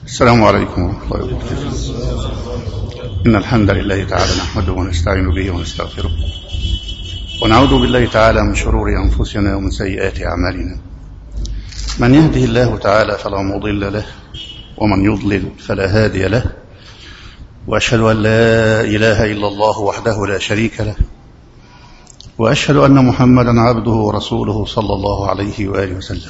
السلام عليكم ورحمة الله وبركاته إن الحمد لله تعالى نحمده ونستعين به ونستغفره ونعوذ بالله تعالى من شرور أنفسنا ومن سيئات أعمالنا من يهده الله تعالى فلا مضل له ومن يضلل فلا هادي له وأشهد أن لا إله إلا الله وحده لا شريك له وأشهد أن محمدا عبده ورسوله صلى الله عليه وآله وسلم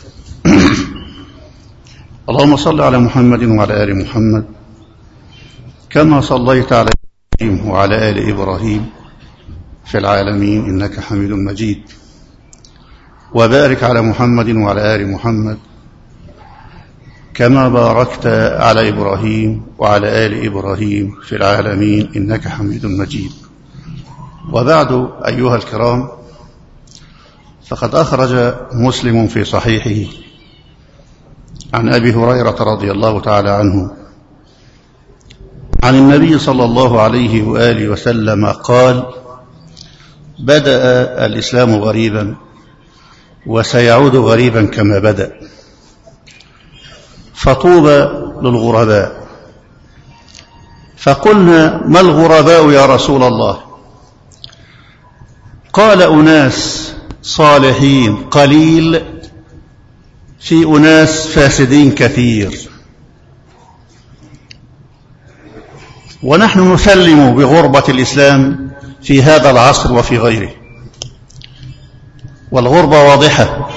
اللهم صل على محمد وعلى آل محمد كما صليت على إبراهيم وعلى آل إبراهيم في العالمين إنك حميد مجيد وبارك على محمد وعلى آل محمد كما باركت على إبراهيم وعلى آل إبراهيم في العالمين إنك حميد مجيد وبعد أيها الكرام فقد أخرج مسلم في صحيحه عن أبي هريرة رضي الله تعالى عنه عن النبي صلى الله عليه وآله وسلم قال بدأ الإسلام غريبا وسيعود غريبا كما بدأ فطوبى للغرباء فقلنا ما الغرباء يا رسول الله قال أناس صالحين قليل في أناس فاسدين كثير ونحن نسلم بغربة الإسلام في هذا العصر وفي غيره والغربة واضحة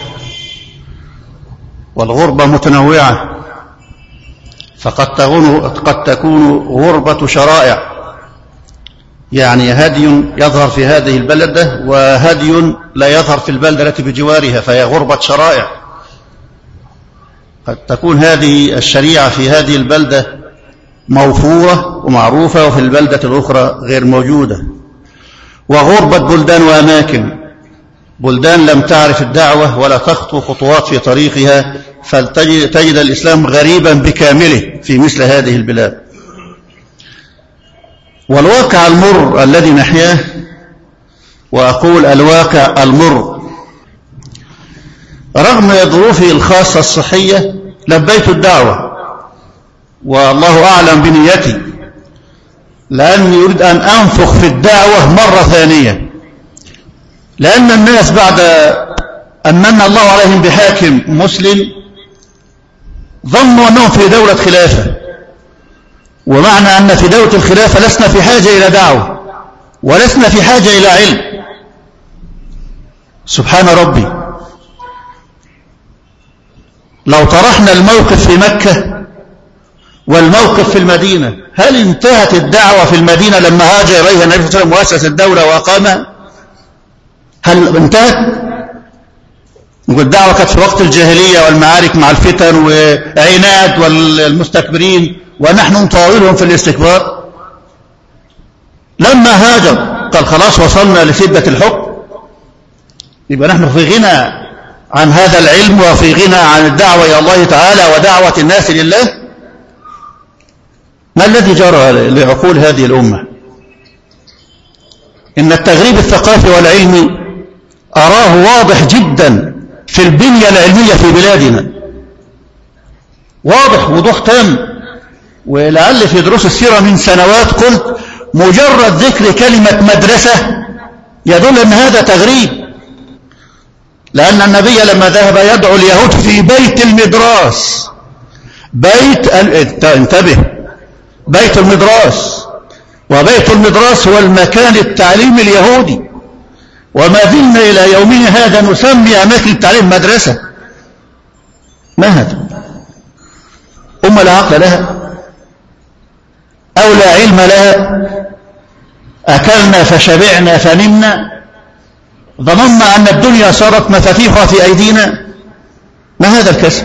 والغربة متنوعة فقد تكون قد تكون غربة شرائع يعني هدي يظهر في هذه البلدة وهدي لا يظهر في البلدة التي بجوارها فهي غربة شرائع قد تكون هذه الشريعة في هذه البلدة موفورة ومعروفة وفي البلدة الأخرى غير موجودة وغربة بلدان وأماكن بلدان لم تعرف الدعوة ولا تخطو خطوات في طريقها فلتجد الإسلام غريبا بكامله في مثل هذه البلاد والواقع المر الذي نحياه وأقول الواقع المر رغم ظروفه الخاصة الصحية لبيت الدعوة والله أعلم بنيتي لأني أريد أن أنفخ في الدعوة مرة ثانية لأن الناس بعد أن من الله عليهم بحاكم مسلم ظنوا أنهم في دولة خلافة ومعنى أن في دولة الخلافة لسنا في حاجة إلى دعوة ولسنا في حاجة إلى علم سبحان ربي لو طرحنا الموقف في مكة والموقف في المدينة هل انتهت الدعوة في المدينة لما هاجر إليها النبي صلى الله عليه وسلم وأسس الدولة وأقامها هل انتهت نقول الدعوة كانت في وقت الجاهلية والمعارك مع الفتن وعناد والمستكبرين ونحن نطاولهم في الاستكبار لما هاجر قال خلاص وصلنا لشدة الحكم يبقى نحن في غنى عن هذا العلم وفي غنى عن الدعوة إلى الله تعالى ودعوة الناس لله ما الذي جرى لعقول هذه الأمة إن التغريب الثقافي والعلمي أراه واضح جدا في البنية العلمية في بلادنا واضح وضوح تام ولعل في دروس السيرة من سنوات قلت مجرد ذكر كلمة مدرسة يدل أن هذا تغريب لأن النبي لما ذهب يدعو اليهود في بيت المدراس بيت انتبه بيت المدراس وبيت المدراس هو المكان التعليم اليهودي وما زلنا إلى يومنا هذا نسمي أماكن التعليم مدرسة ما هذا أم لا عقل لها أو لا علم لها أكلنا فشبعنا فنمنا ظننا أن الدنيا صارت مفاتيحها في أيدينا ما هذا الكسل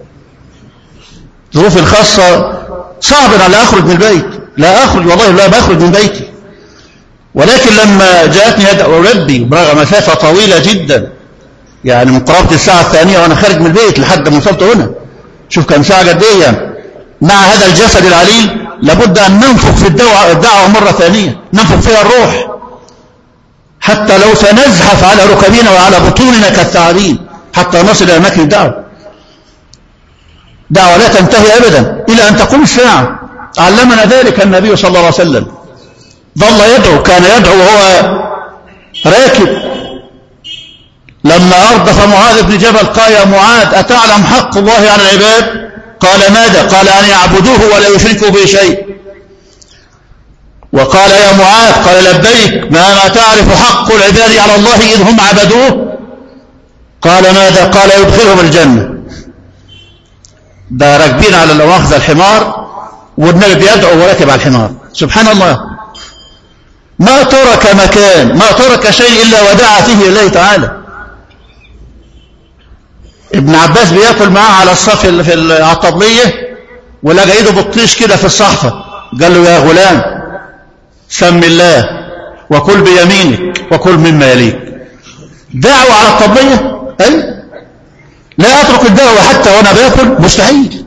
ظروف الخاصة صعب أن لا أخرج من البيت لا أخرج والله لا بخرج من بيتي ولكن لما جاءتني هذا ربي برغم مسافة طويلة جدا يعني من قرابة الساعة الثانية وأنا خارج من البيت لحد ما وصلت هنا شوف كم ساعة قد إيه يعني مع هذا الجسد العليل لابد أن ننفخ في الدعوة, الدعوة مرة ثانية ننفخ فيها الروح حتى لو سنزحف على ركبنا وعلى بطوننا كالثعابين حتى نصل إلى أماكن الدعوة دعوة لا تنتهي أبدا إلى أن تقوم الساعة علمنا ذلك النبي صلى الله عليه وسلم ظل يدعو كان يدعو وهو راكب لما أردف معاذ بن جبل قال يا معاذ أتعلم حق الله على العباد قال ماذا قال أن يعبدوه ولا يشركوا به شيء وقال يا معاذ قال لبيك ما ما تعرف حق العباد على الله إذ هم عبدوه قال ماذا قال يدخلهم الجنة ده راكبين على الأواخذ الحمار والنبي بيدعو وراكب على الحمار سبحان الله ما ترك مكان ما ترك شيء إلا ودعا فيه الله تعالى ابن عباس بياكل معاه على الصف في الطبلية ولقى ايده بطيش كده في الصحفة قال له يا غلام سم الله وكل بيمينك وكل مما يليك دعوة على الطبلية أي لا أترك الدعوة حتى وأنا باكل مستحيل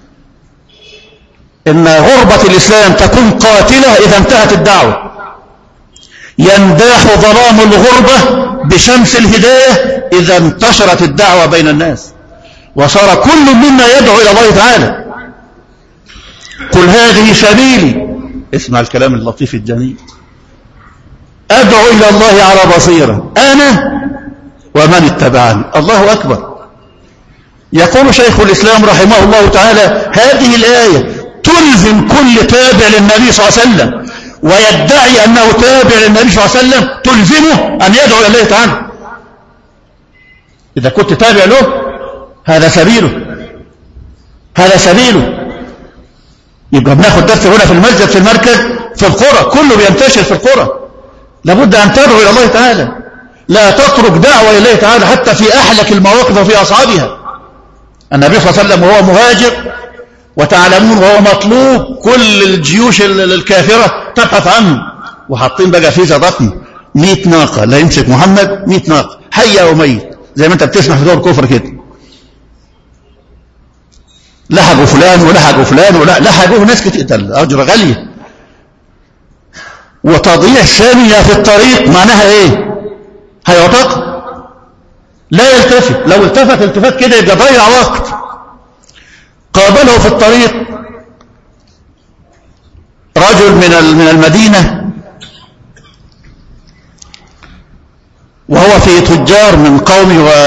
إن غربة الإسلام تكون قاتلة إذا انتهت الدعوة ينداح ظلام الغربة بشمس الهداية إذا انتشرت الدعوة بين الناس وصار كل منا يدعو إلى الله تعالى قل هذه سبيلي اسمع الكلام اللطيف الجميل أدعو إلى الله على بصيرة أنا ومن اتبعني الله أكبر يقول شيخ الإسلام رحمه الله تعالى هذه الآية تلزم كل تابع للنبي صلى الله عليه وسلم ويدعي أنه تابع للنبي صلى الله عليه وسلم تلزمه أن يدعو إلى الله تعالى إذا كنت تابع له هذا سبيله هذا سبيله يبقى بناخد درس هنا في المسجد في المركز في القرى كله بينتشر في القرى لابد أن تدعو إلى الله تعالى لا تترك دعوة إلى الله تعالى حتى في أحلك المواقف وفي أصحابها النبي صلى الله عليه وسلم وهو مهاجر وتعلمون وهو مطلوب كل الجيوش الكافرة تبحث عنه وحاطين بقى فيزا ضخم 100 ناقة لا يمسك محمد 100 ناقة حي أو ميت زي ما انت بتسمع في دور كفر كده لحقوا فلان ولحقوا فلان ولحقوا ناس كتير ده أجر غالية وتضييع ثانية في الطريق معناها ايه هيعتق لا يلتفت لو التفت التفات كده يبقى ضيع وقت قابله في الطريق رجل من من المدينة وهو في تجار من قومه و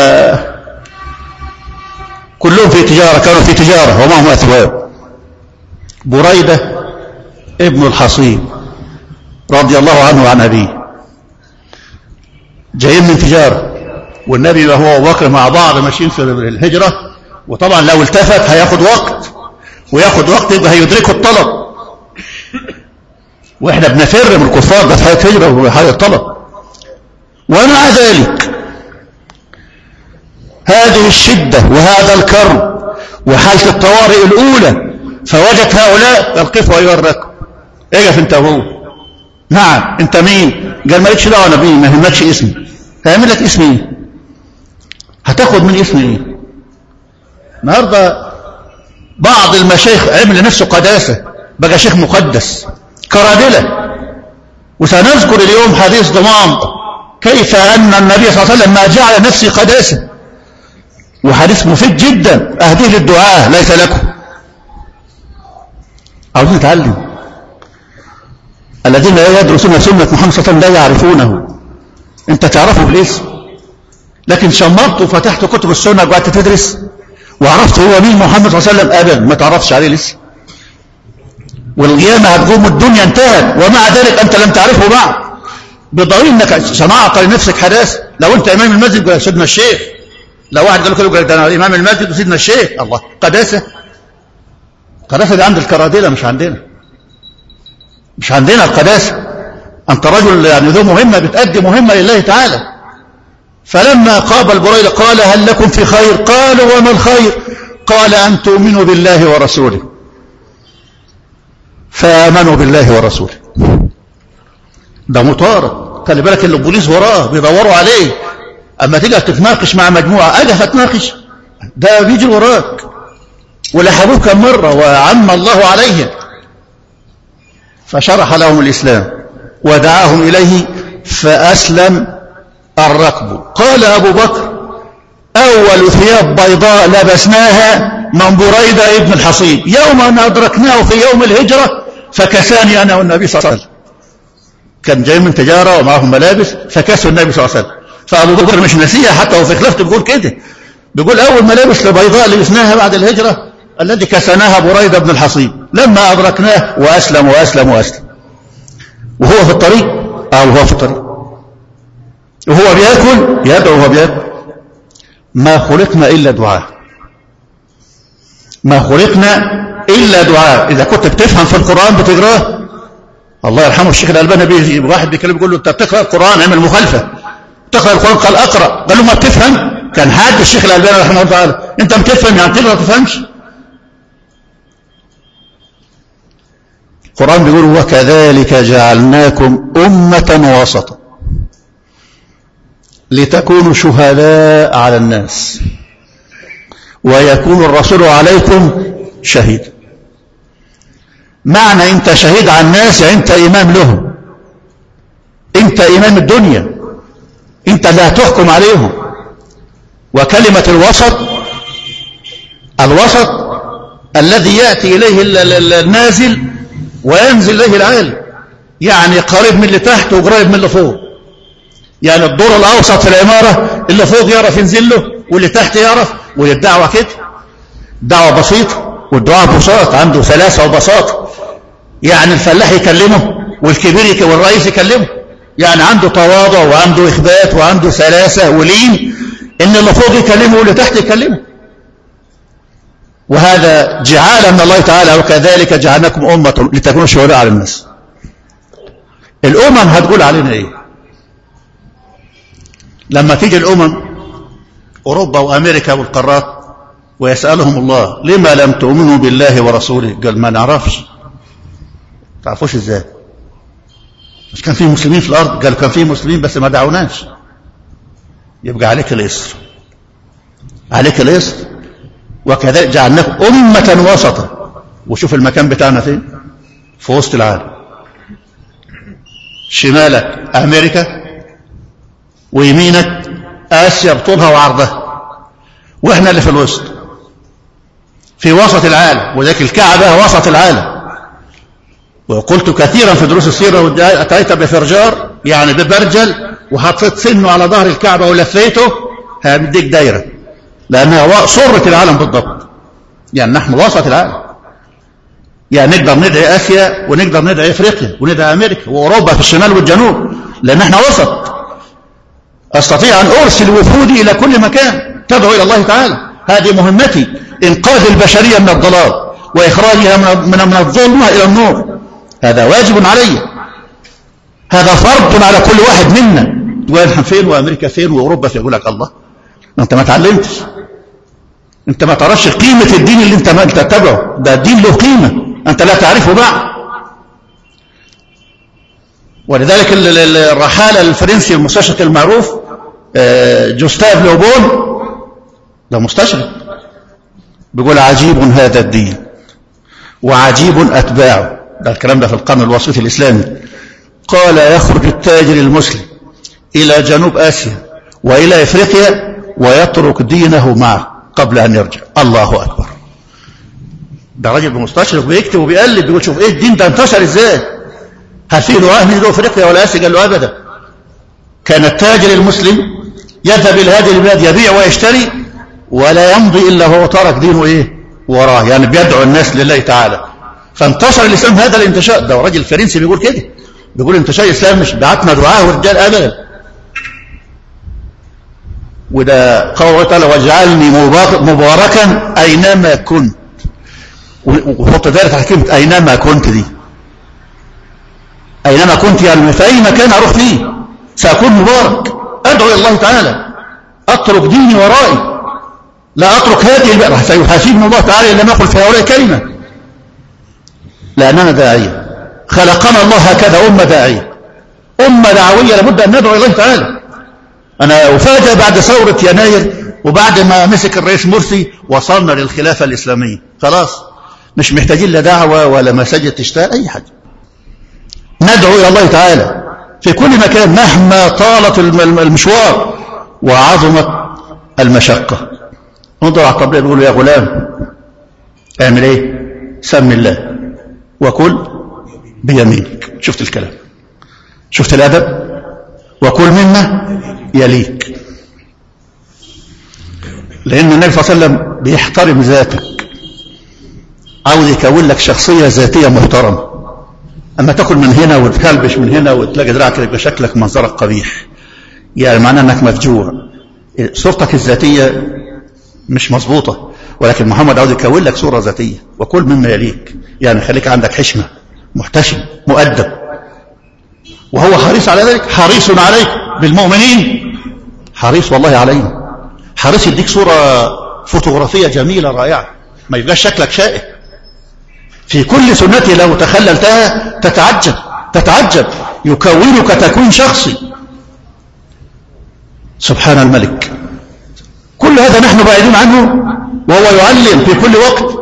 كلهم في تجارة كانوا في تجارة ومعهم أثواب بريدة ابن الحصيب رضي الله عنه وعن أبيه جايين من تجارة والنبي وهو وبكر مع بعض ماشيين في الهجرة وطبعا لو التفت هياخد وقت وياخد وقت يبقى هيدركه الطلب واحنا بنفر من الكفار ده في حياة هجرة وحياة الطلب ومع ذلك هذه الشدة وهذا الكرم وحالة الطوارئ الأولى فوجد هؤلاء يلقفوا أيها الركب اقف انت وهو نعم انت مين قال مالكش دعوه انا مين ما يهمكش اسمي هيعمل لك اسمي ايه هتاخد من اسمي ايه النهارده بعض المشايخ عمل لنفسه قداسه بقى شيخ مقدس كرادله وسنذكر اليوم حديث ضمام كيف ان النبي صلى الله عليه وسلم ما جعل نفسه قداسه وحديث مفيد جدا اهديه للدعاء ليس لكم عاوزين نتعلم الذين لا يدرسون سنة محمد صلى الله عليه وسلم لا يعرفونه انت تعرفه بالاسم لكن شمرت وفتحت كتب السنة وقعدت تدرس وعرفت هو مين محمد صلى الله عليه وسلم ابدا ما تعرفش عليه لسه والقيامة هتقوم الدنيا انتهت ومع ذلك انت لم تعرفه بعد بضروري انك صنعت لنفسك حداثة لو انت امام المسجد قال سيدنا الشيخ لو واحد قال له ده انا امام المسجد وسيدنا الشيخ الله قداسة قداسة دي عند الكرادلة مش عندنا مش عندنا القداسة أنت رجل يعني ذو مهمة بتأدي مهمة لله تعالى فلما قابل بريدة قال هل لكم في خير قالوا وما الخير قال أن تؤمنوا بالله ورسوله فآمنوا بالله ورسوله ده مطارد خلي بالك اللي البوليس وراه بيدوروا عليه أما تيجي تتناقش مع مجموعة أجي هتناقش ده بيجي وراك ولحبوه كم مرة وعم الله عليهم فشرح لهم الإسلام ودعاهم إليه فأسلم الركب قال أبو بكر أول ثياب بيضاء لبسناها من بريدة ابن الحصيب يوم أن أدركناه في يوم الهجرة فكساني أنا والنبي صلى الله عليه وسلم كان جاي من تجارة ومعهم ملابس فكسوا النبي صلى الله عليه وسلم فأبو بكر مش نسيها حتى وفي خلافته بيقول كده بيقول أول ملابس لبيضاء لبسناها بعد الهجرة الذي كسناها بريدة بن الحصيب لما أدركناه وأسلم وأسلم وأسلم وهو في الطريق أو هو في الطريق وهو بياكل يدعو وهو بياكل ما خلقنا إلا دعاء ما خلقنا إلا دعاء إذا كنت بتفهم في القرآن بتقراه الله يرحمه الشيخ الألباني بيجي واحد بيكلم يقول له أنت بتقرأ القرآن عمل مخالفة تقرأ القرآن قال أقرأ قال له ما بتفهم كان حاج الشيخ الألباني رحمه الله تعالى أنت بتفهم يعني تقرأ تفهمش القرآن بيقول وكذلك جعلناكم أمة وسطا لتكونوا شهداء على الناس ويكون الرسول عليكم شهيد معنى انت شهيد على الناس يعني انت امام لهم انت امام الدنيا انت لا تحكم عليهم وكلمة الوسط الوسط الذي يأتي إليه النازل وينزل إليه العالي يعني قريب من اللي تحت وقريب من اللي فوق يعني الدور الأوسط في العمارة اللي فوق يعرف ينزل له واللي تحت يعرف والدعوة كده دعوة بسيطة والدعاء بساط عنده سلاسة وبساطة يعني الفلاح يكلمه والكبير والرئيس يكلمه يعني عنده تواضع وعنده إخبات وعنده سلاسة ولين إن اللي فوق يكلمه واللي تحت يكلمه وهذا جعالة من الله تعالى وكذلك جعلناكم أمة لتكونوا شهداء على الناس الأمم هتقول علينا إيه لما تيجي الأمم أوروبا وأمريكا والقارات ويسألهم الله لما لم تؤمنوا بالله ورسوله قال ما نعرفش تعرفوش ازاي مش كان في مسلمين في الأرض قالوا كان في مسلمين بس ما دعوناش يبقى عليك الإصر عليك الإصر وكذلك جعلناك أمة وسطا وشوف المكان بتاعنا فين في وسط العالم شمالك أمريكا ويمينك آسيا بطولها وعرضها وإحنا اللي في الوسط في وسط العالم وذلك الكعبة وسط العالم وقلت كثيرا في دروس السيرة أتيت بفرجار يعني ببرجل وحطيت سنه على ظهر الكعبة ولفيته هديك دايرة لأنها صرة العالم بالضبط يعني نحن وسط العالم يعني نقدر ندعي آسيا ونقدر ندعي إفريقيا وندعي أمريكا وأوروبا في الشمال والجنوب لأن احنا وسط أستطيع أن أرسل وفودي إلى كل مكان تدعو إلى الله تعالى هذه مهمتي إنقاذ البشرية من الضلال وإخراجها من من الظلمة إلى النور هذا واجب علي هذا فرض على كل واحد منا تقول فين وأمريكا فين وأوروبا فين يقول لك الله أنت ما تعلمتش أنت ما تعرفش قيمة الدين اللي أنت ما تتبعه ده الدين له قيمة أنت لا تعرفه بعد ولذلك الرحالة الفرنسي المستشرق المعروف جوستاف لوبون ده مستشرق بيقول عجيب هذا الدين وعجيب أتباعه ده الكلام ده في القرن الوسيط الإسلامي قال يخرج التاجر المسلم إلى جنوب آسيا وإلى إفريقيا ويترك دينه معه قبل أن يرجع الله أكبر ده راجل بمستشرق بيكتب وبيقلب بيقول شوف إيه الدين ده انتشر إزاي هل في دعاء من إفريقيا ولا آسيا قال له أبدا كان التاجر المسلم يذهب إلى هذه البلاد يبيع ويشتري ولا يمضي إلا هو ترك دينه إيه وراه يعني بيدعو الناس لله تعالى فانتشر الإسلام هذا الانتشار ده راجل فرنسي بيقول كده بيقول انتشار الإسلام مش بعتنا دعاء ورجال أبدا وده قوله تعالى واجعلني مباركا أينما كنت وحط ذلك على كلمة أينما كنت دي أينما كنت يعني في أي مكان أروح فيه سأكون مبارك أدعو إلى الله تعالى أترك ديني ورائي لا أترك هذه البقرة سيحاسبني الله تعالى إن لم يقل في هؤلاء كلمة لأننا داعية خلقنا الله هكذا أمة داعية أمة دعوية لابد أن ندعو إلى الله تعالى أنا أفاجأ بعد ثورة يناير وبعد ما مسك الرئيس مرسي وصلنا للخلافة الإسلامية خلاص مش محتاجين لا دعوة ولا مساجد تشتغل أي حاجة ندعو إلى الله تعالى في كل مكان مهما طالت المشوار وعظمت المشقة انظر على الطبيعة يقول يا غلام اعمل ايه سم الله وكل بيمينك شفت الكلام شفت الادب وكل مما يليك لان النبي صلى الله عليه وسلم بيحترم ذاتك عاوز يكون لك شخصيه ذاتيه محترمه اما تاكل من هنا وتكلبش من هنا وتلاقي دراعك يبقى شكلك منظرك قبيح يعني معناه انك مفجوع صورتك الذاتيه مش مظبوطه ولكن محمد عاوز يكون لك صوره ذاتيه وكل مما يليك يعني خليك عندك حشمه محتشم مؤدب وهو حريص على ذلك حريص عليك بالمؤمنين حريص والله علينا حريص يديك صورة فوتوغرافية جميلة رائعة ما يبقاش شكلك شائع في كل سنته لو تخللتها تتعجب تتعجب يكونك تكون شخصي سبحان الملك كل هذا نحن بعيدين عنه وهو يعلم في كل وقت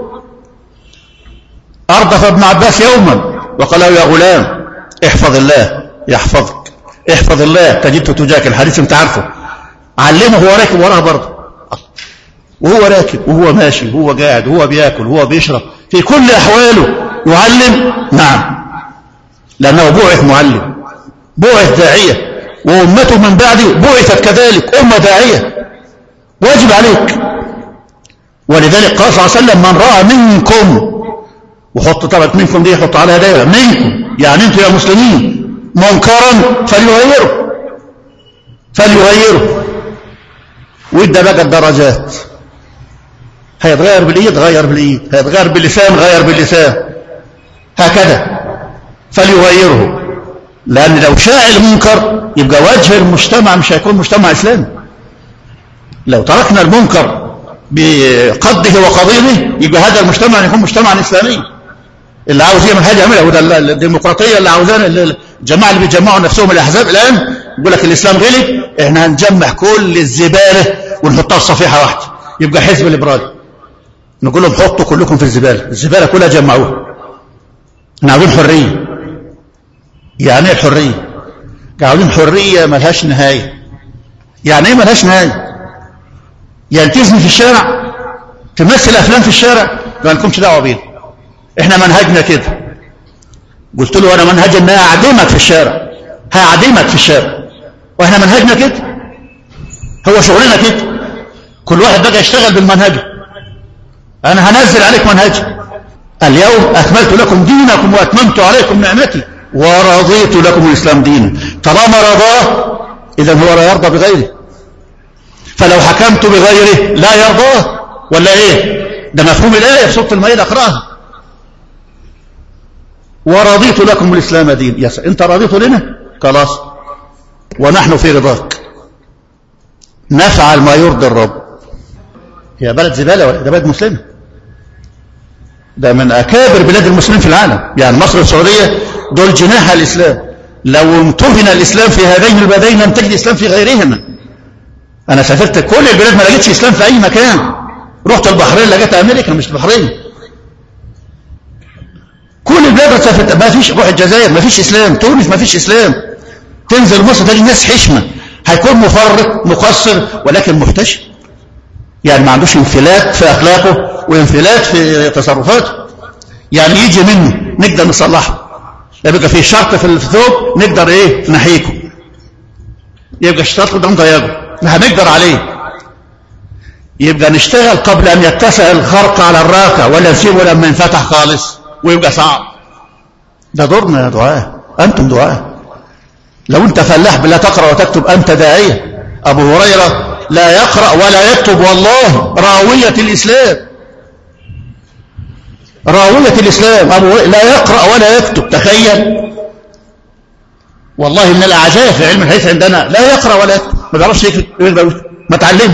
أردف ابن عباس يوما وقال له يا غلام احفظ الله يحفظك احفظ الله تجد تجاك الحديث انت عارفه علمه وهو راكب وراه برضه وهو راكب وهو ماشي وهو قاعد وهو بياكل وهو بيشرب في كل أحواله يعلم نعم لأنه بعث معلم بعث داعية وأمته من بعده بعثت كذلك أمة داعية واجب عليك ولذلك قال صلى الله عليه وسلم من رأى منكم وحط طبعا منكم دي يحط عليها دائرة منكم يعني انتم يا مسلمين منكرا فليغيره فليغيره وده بقى الدرجات هيتغير بالايد غير بالايد هيتغير باللسان غير باللسان هكذا فليغيره لان لو شاع المنكر يبقى وجه المجتمع مش هيكون مجتمع اسلامي لو تركنا المنكر بقده وقضيله يبقى هذا المجتمع يكون مجتمعا اسلاميا اللي عاوز يعمل حاجه يعملها وده الديمقراطيه اللي عاوزانا الجماعه اللي بيجمعوا نفسهم الاحزاب الان يقول لك الاسلام غلب احنا هنجمع كل الزباله ونحطها في صفيحه واحده يبقى حزب ليبرالي نقول لهم حطوا كلكم في الزباله الزباله كلها جمعوها احنا عاوزين حريه يعني ايه الحريه عاوزين حريه ملهاش نهايه يعني ايه ملهاش نهايه يعني تزني في الشارع تمثل افلام في الشارع ما لكمش دعوه بينا احنا منهجنا كده قلت له انا منهج ان هعدمك في الشارع هعدمك في الشارع واحنا منهجنا كده هو شغلنا كده كل واحد بقى يشتغل بالمنهج انا هنزل عليك منهجي اليوم اكملت لكم دينكم واتممت عليكم نعمتي ورضيت لكم الاسلام دينا طالما رضاه اذا هو لا يرضى بغيره فلو حكمت بغيره لا يرضاه ولا ايه ده مفهوم الايه في سوره المائده اقراها ورضيت لكم الإسلام دين يس أنت رضيت لنا خلاص ونحن في رضاك نفعل ما يرضي الرب هي بلد زبالة ولا ده بلد مسلمة ده من أكابر بلاد المسلمين في العالم يعني مصر والسعودية دول جناح الإسلام لو امتهن الإسلام في هذين البلدين لم تجد إسلام في غيرهما أنا سافرت كل البلاد ما لقيتش إسلام في أي مكان رحت البحرين لقيت أمريكا مش البحرين كل البلاد سافرت ما فيش روح الجزائر ما فيش اسلام تونس ما فيش اسلام تنزل مصر تجد ناس حشمه هيكون مفرط مقصر ولكن محتشم يعني ما عندوش انفلات في اخلاقه وانفلات في تصرفاته يعني يجي منه نقدر نصلحه يبقى في شرط في الثوب نقدر ايه نحيكه يبقى اشترط قدام ضيقه هنقدر عليه يبقى نشتغل قبل ان يتسع الخرق على الراكع ولا نسيبه لما ينفتح خالص ويبقى صعب ده دورنا يا دعاء أنتم دعاء لو أنت فلاح بلا تقرأ وتكتب أنت داعية أبو هريرة لا يقرأ ولا يكتب والله راوية الإسلام راوية الإسلام أبو لا يقرأ ولا يكتب تخيل والله من الأعجاز في علم الحديث عندنا لا يقرأ ولا يكتب ما بيعرفش يكتب ما تعلمش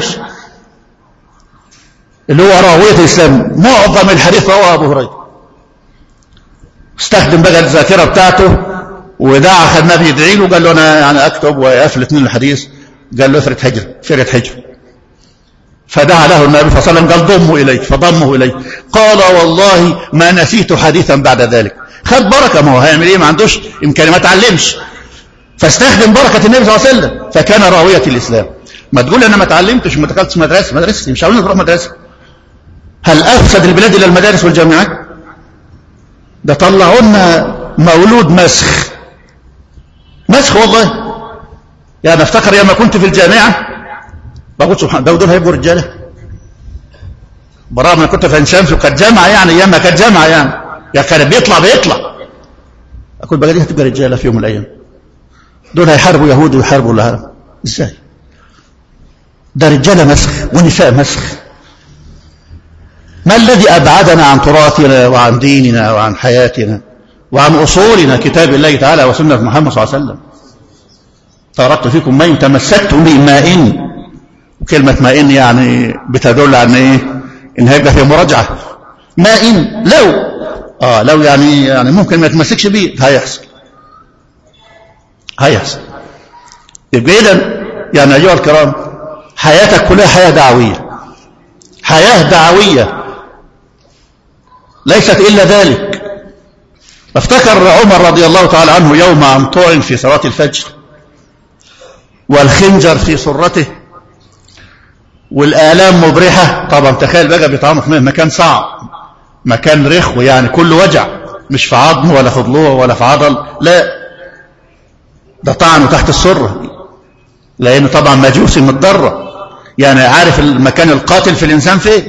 اللي هو راوية الإسلام معظم الحديث رواه أبو هريرة استخدم بقى الذاكرة بتاعته ودعا أخذ النبي يدعي له قال له أنا يعني أكتب ويقفل اثنين الحديث قال له افرد حجر فرد حجر فدعا له النبي صلى الله عليه وسلم قال ضمه إليك فضمه إليه قال والله ما نسيت حديثا بعد ذلك خد بركة ما هو هيعمل ايه ما عندوش إمكانية ما تعلمش فاستخدم بركة النبي صلى الله عليه وسلم فكان راوية الإسلام ما تقول أنا ما تعلمتش ما دخلتش مدرسة مدرستي مش عاوزين تروح مدرسة هل أفسد البلاد إلى المدارس والجامعات ده طلعونا مولود مسخ مسخ والله يعني افتكر ياما كنت في الجامعة بقول سبحان ده دول هيبقوا رجاله برغم ان كنت في عين شمس وكانت جامعه يعني ايام ما كانت جامعه يعني يا كان بيطلع بيطلع اقول بقى دي هتبقى رجاله في يوم من الايام دول هيحاربوا يهود ويحاربوا العالم ازاي ده رجاله مسخ ونساء مسخ ما الذي ابعدنا عن تراثنا وعن ديننا وعن حياتنا وعن اصولنا كتاب الله تعالى وسنه محمد صلى الله عليه وسلم تركت فيكم ما تمسكتم بماء وكلمة ما إن يعني بتدل عن إيه إن هيبقى في مراجعة ما إن لو آه لو يعني يعني ممكن ما يتمسكش بيه هيحصل هيحصل يبقى إذا يعني أيها الكرام حياتك كلها حياة دعوية حياة دعوية ليست إلا ذلك افتكر عمر رضي الله تعالى عنه يوم أن طعن في صلاة الفجر والخنجر في سرته والآلام مبرحة طبعا تخيل بقى بيطعنوا في مكان صعب مكان رخو يعني كله وجع مش في عظم ولا في ضلوع ولا في عضل لا ده طعنه تحت السرة لأن طبعا مجوسي متضرر يعني عارف المكان القاتل في الإنسان فين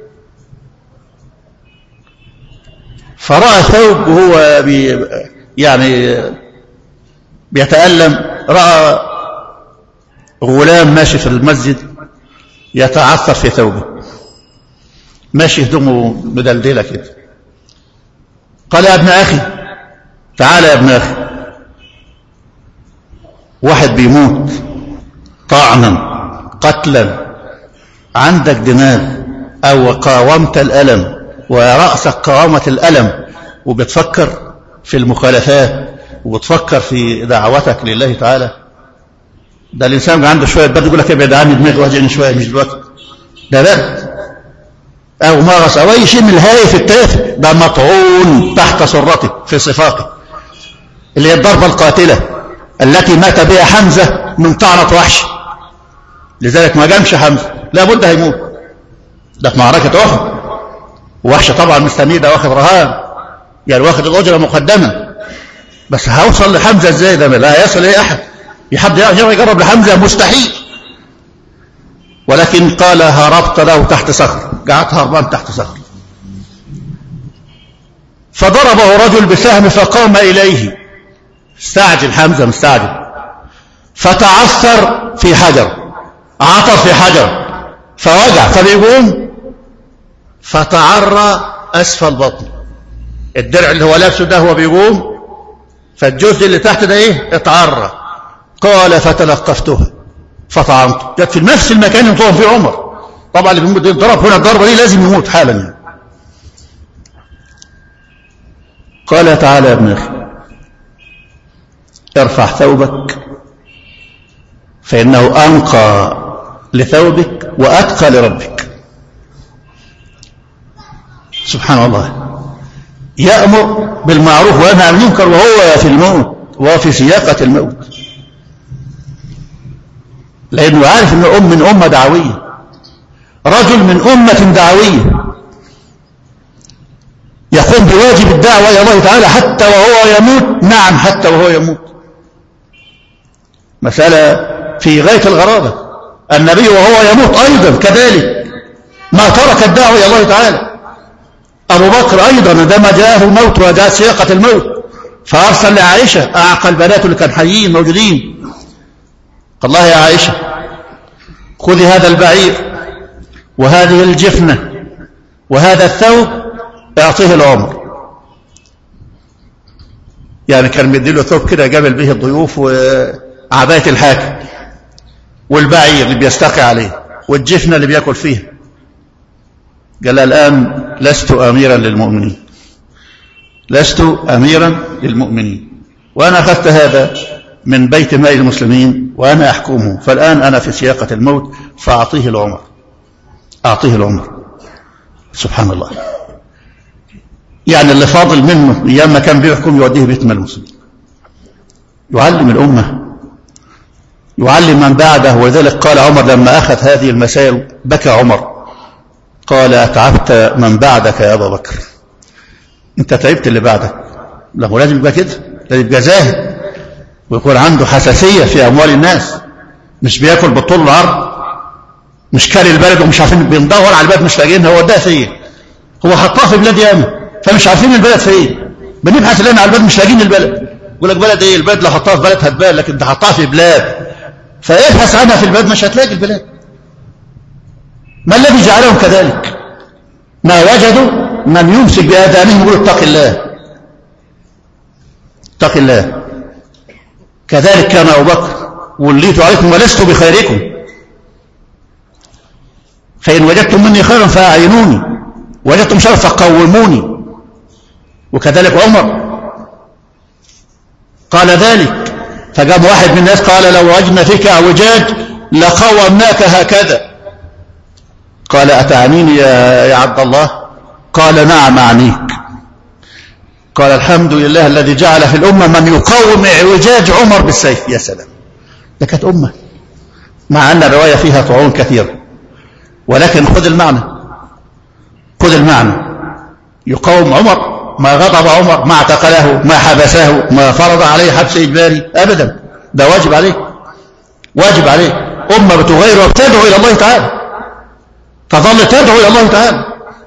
فرأى ثوب وهو بي يعني بيتألم رأى غلام ماشي في المسجد يتعثر في ثوبه ماشي هدومه مدلدلة كده قال يا ابن أخي تعال يا ابن أخي واحد بيموت طعنا قتلا عندك دماغ أو قاومت الألم ورأسك قاومة الألم وبتفكر في المخالفات وبتفكر في دعوتك لله تعالى ده الإنسان عنده شوية برد يقول لك ابعد عني دماغي وجعني شوية مش دلوقتي ده برد أو مغص أو أي شيء من الهايف التافه ده مطعون تحت سرته في صفاته اللي هي الضربة القاتلة التي مات بها حمزة من طعنة وحش لذلك ما جامش حمزة لابد هيموت ده في معركة أحد وحش طبعا مستنيه ده واخد رهان يعني واخد الأجرة مقدمة بس هوصل لحمزة ازاي ده لا يصل إليه أحد حد يجرب لحمزة مستحيل ولكن قال هربت له تحت صخر قعدت هربان تحت صخر فضربه رجل بسهم فقام إليه استعجل حمزة مستعجل فتعثر في حجر عطر في حجر فوجع فبيقوم فتعرى أسفل بطن الدرع اللي هو لابسه ده هو بيقوم فالجزء اللي تحت ده ايه اتعرى قال فتلقفتها فطعنت جت في نفس المكان اللي طعن فيه عمر طبعا اللي بيموت ضرب هنا الضربه دي لازم يموت حالا يعني. قال تعالى يا ابن اخي ارفع ثوبك فانه انقى لثوبك واتقى لربك سبحان الله يأمر بالمعروف وينهى عن المنكر وهو في الموت وهو في سياقة الموت لأنه عارف أنه أم من أمة دعوية رجل من أمة دعوية يقوم بواجب الدعوة إلى الله تعالى حتى وهو يموت نعم حتى وهو يموت مسألة في غاية الغرابة النبي وهو يموت أيضا كذلك ما ترك الدعوة إلى الله تعالى أبو بكر أيضا عندما جاءه الموت وجاءت سياقة الموت فأرسل لعائشة أعقى البنات اللي كان حيين موجودين قال الله يا عائشة خذي هذا البعير وهذه الجفنة وهذا الثوب اعطيه العمر يعني كان مديله ثوب كده قبل به الضيوف وعباية الحاكم والبعير اللي بيستقي عليه والجفنة اللي بياكل فيها قال الآن لست أميرا للمؤمنين لست أميرا للمؤمنين وأنا أخذت هذا من بيت مال المسلمين وأنا أحكمه فالآن أنا في سياقة الموت فأعطيه العمر أعطيه العمر سبحان الله يعني اللي فاضل منه أيام ما كان بيحكم يوديه بيت مال المسلمين يعلم الأمة يعلم من بعده ولذلك قال عمر لما أخذ هذه المسائل بكى عمر قال أتعبت من بعدك يا أبا بكر أنت تعبت اللي بعدك له لازم يبقى كده لازم يبقى زاهد ويكون عنده حساسية في أموال الناس مش بياكل بالطول العرض مش كاري البلد ومش عارفين بندور على البلد مش لاقيينها هو ده فين هو حطها في بلاد ياما فمش عارفين البلد فين بنبحث لنا على البلد مش لاقيين البلد يقول لك بلد ايه البلد لو حطها في بلد هتبان لكن انت حطها في بلاد فابحث عنها في البلد مش هتلاقي البلاد ما الذي جعلهم كذلك ما وجدوا من يمسك بآذانهم يقول اتق الله اتق الله كذلك كان أبو بكر وليت عليكم ولست بخيركم فإن وجدتم مني خيرا فأعينوني وجدتم شرا فقوموني وكذلك عمر قال ذلك فقام واحد من الناس قال لو وجدنا فيك اعوجاج لقومناك هكذا قال أتعنيني يا, يا عبد الله قال نعم أعنيك قال الحمد لله الذي جعل في الأمة من يقاوم اعوجاج عمر بالسيف يا سلام ده كانت أمة مع أن الرواية فيها طعون كثيرة ولكن خذ المعنى خذ المعنى يقاوم عمر ما غضب عمر ما اعتقله ما حبسه ما فرض عليه حبس إجباري أبدا ده واجب عليه واجب عليه أمة بتغير وبتدعو إلى الله تعالى تظل تدعو إلى الله تعالى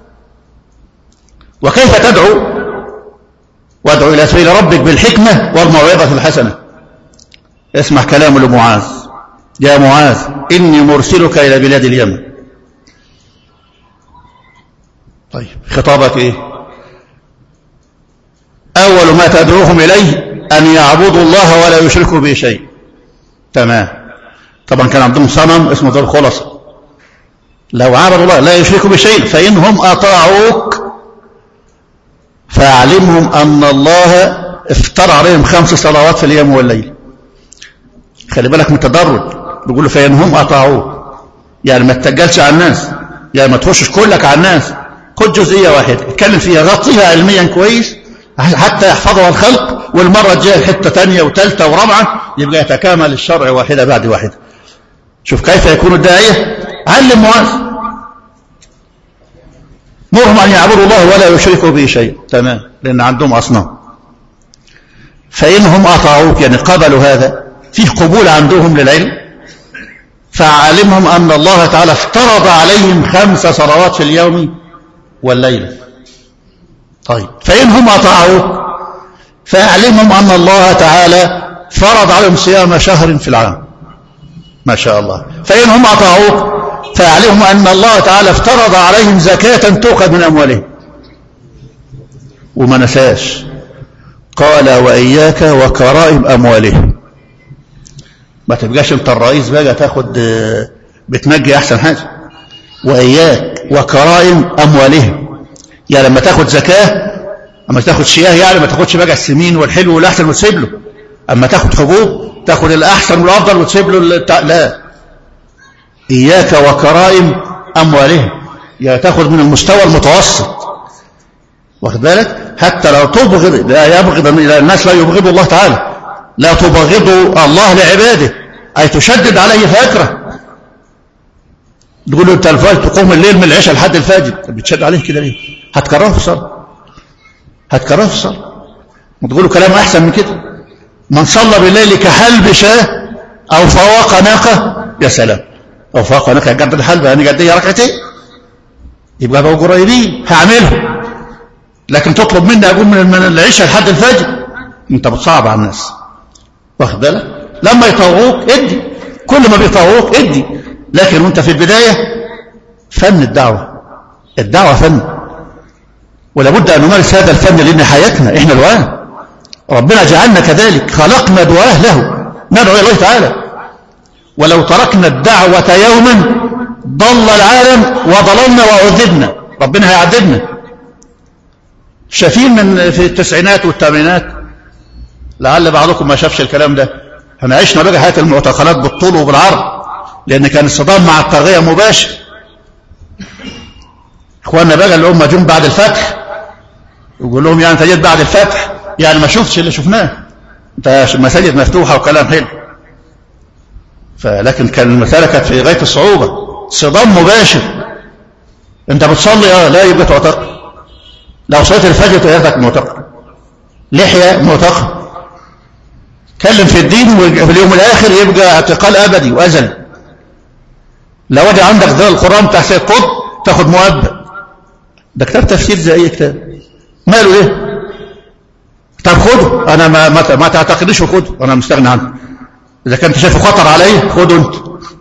وكيف تدعو وادعو إلى سبيل ربك بالحكمة والموعظة الحسنة اسمع كلام لمعاذ يا معاذ إني مرسلك إلى بلاد اليمن طيب خطابك إيه أول ما تدعوهم إليه أن يعبدوا الله ولا يشركوا به شيء تمام طبعا كان عندهم صنم اسمه ذو الخلصة لو عبدوا الله لا يشركوا بشيء فإنهم أطاعوك فأعلمهم أن الله افترى عليهم خمس صلوات في اليوم والليل خلي بالك من التدرج بيقول له فإنهم أطاعوك يعني ما تتجلش على الناس يعني ما تخشش كلك على الناس خد جزئية واحدة اتكلم فيها غطيها علميا كويس حتى يحفظها الخلق والمرة الجاية حتة ثانية وثالثة ورابعة يبقى يتكامل الشرع واحدة بعد واحدة شوف كيف يكون الداعية علم معاذ مرهم أن يعبدوا الله ولا يشركوا به شيء تمام لأن عندهم أصنام فإنهم أطاعوك يعني قبلوا هذا فيه قبول عندهم للعلم فعلمهم أن الله تعالى افترض عليهم خمس صلوات في اليوم والليلة طيب فإنهم أطاعوك فأعلمهم أن الله تعالى فرض عليهم صيام شهر في العام ما شاء الله فإنهم أطاعوك فأعلمهم أن الله تعالى افترض عليهم زكاة تؤخذ من أموالهم وما نساش قال وإياك وكرائم أموالهم ما تبقاش انت الرئيس بقى تاخد بتنجي أحسن حاجة وإياك وكرائم أموالهم يعني لما تاخد زكاة أما تاخد شياه يعني ما تاخدش بقى السمين والحلو والأحسن وتسيب له أما تاخد حبوب تاخد الأحسن والأفضل وتسيب له التع... لا إياك وكرائم أموالهم يعني تاخد من المستوى المتوسط واخد بالك حتى لو تبغض لا يبغض الناس لا يبغضوا الله تعالى لا تبغضوا الله لعباده أي تشدد عليه فيكره تقول له انت الفجر تقوم الليل من العشاء لحد الفجر بتشد عليه كده ليه هتكرهه في الصلاه هتكرهه في الصلاه وتقول له كلام احسن من كده من صلى بالليل كحلب شاه او فواق ناقه يا سلام او فواق ناقه قد الحلب يعني قد ايه ركعتين يبقى بقوا قريبين هعملهم لكن تطلب مني اقوم من العشاء لحد الفجر انت بتصعب على الناس واخد بالك لما يطوعوك ادي كل ما بيطوعوك ادي لكن وانت في البداية فن الدعوة الدعوة فن ولابد أن نمارس هذا الفن لأن حياتنا إحنا الوان ربنا جعلنا كذلك خلقنا دعاه له ندعو إلى الله تعالى ولو تركنا الدعوة يوما ضل العالم وضللنا وعذبنا ربنا هيعذبنا شايفين من في التسعينات والثمانينات لعل بعضكم ما شافش الكلام ده احنا عشنا بقى حياة المعتقلات بالطول وبالعرض لأن كان الصدام مع الطاغية مباشر إخواننا بقى اللي هم جم بعد الفتح يقول لهم يعني أنت جيت بعد الفتح يعني ما شفتش اللي شفناه أنت مساجد مفتوحة وكلام حلو فلكن كان المسألة كانت في غاية الصعوبة صدام مباشر انت بتصلي اه لا يبقى تعتق لو صليت الفجر تلاقيك معتق لحية معتق كلم في الدين وفي اليوم الآخر يبقى اعتقال أبدي وأزل لو وجد عندك ذا القرآن بتاع سيد قطب تاخد مؤبد ده كتاب تفسير زي أي كتاب ماله إيه طب خده أنا ما, ما, ما تعتقدش وخده أنا مستغني عنه إذا كنت شايفه خطر علي خده أنت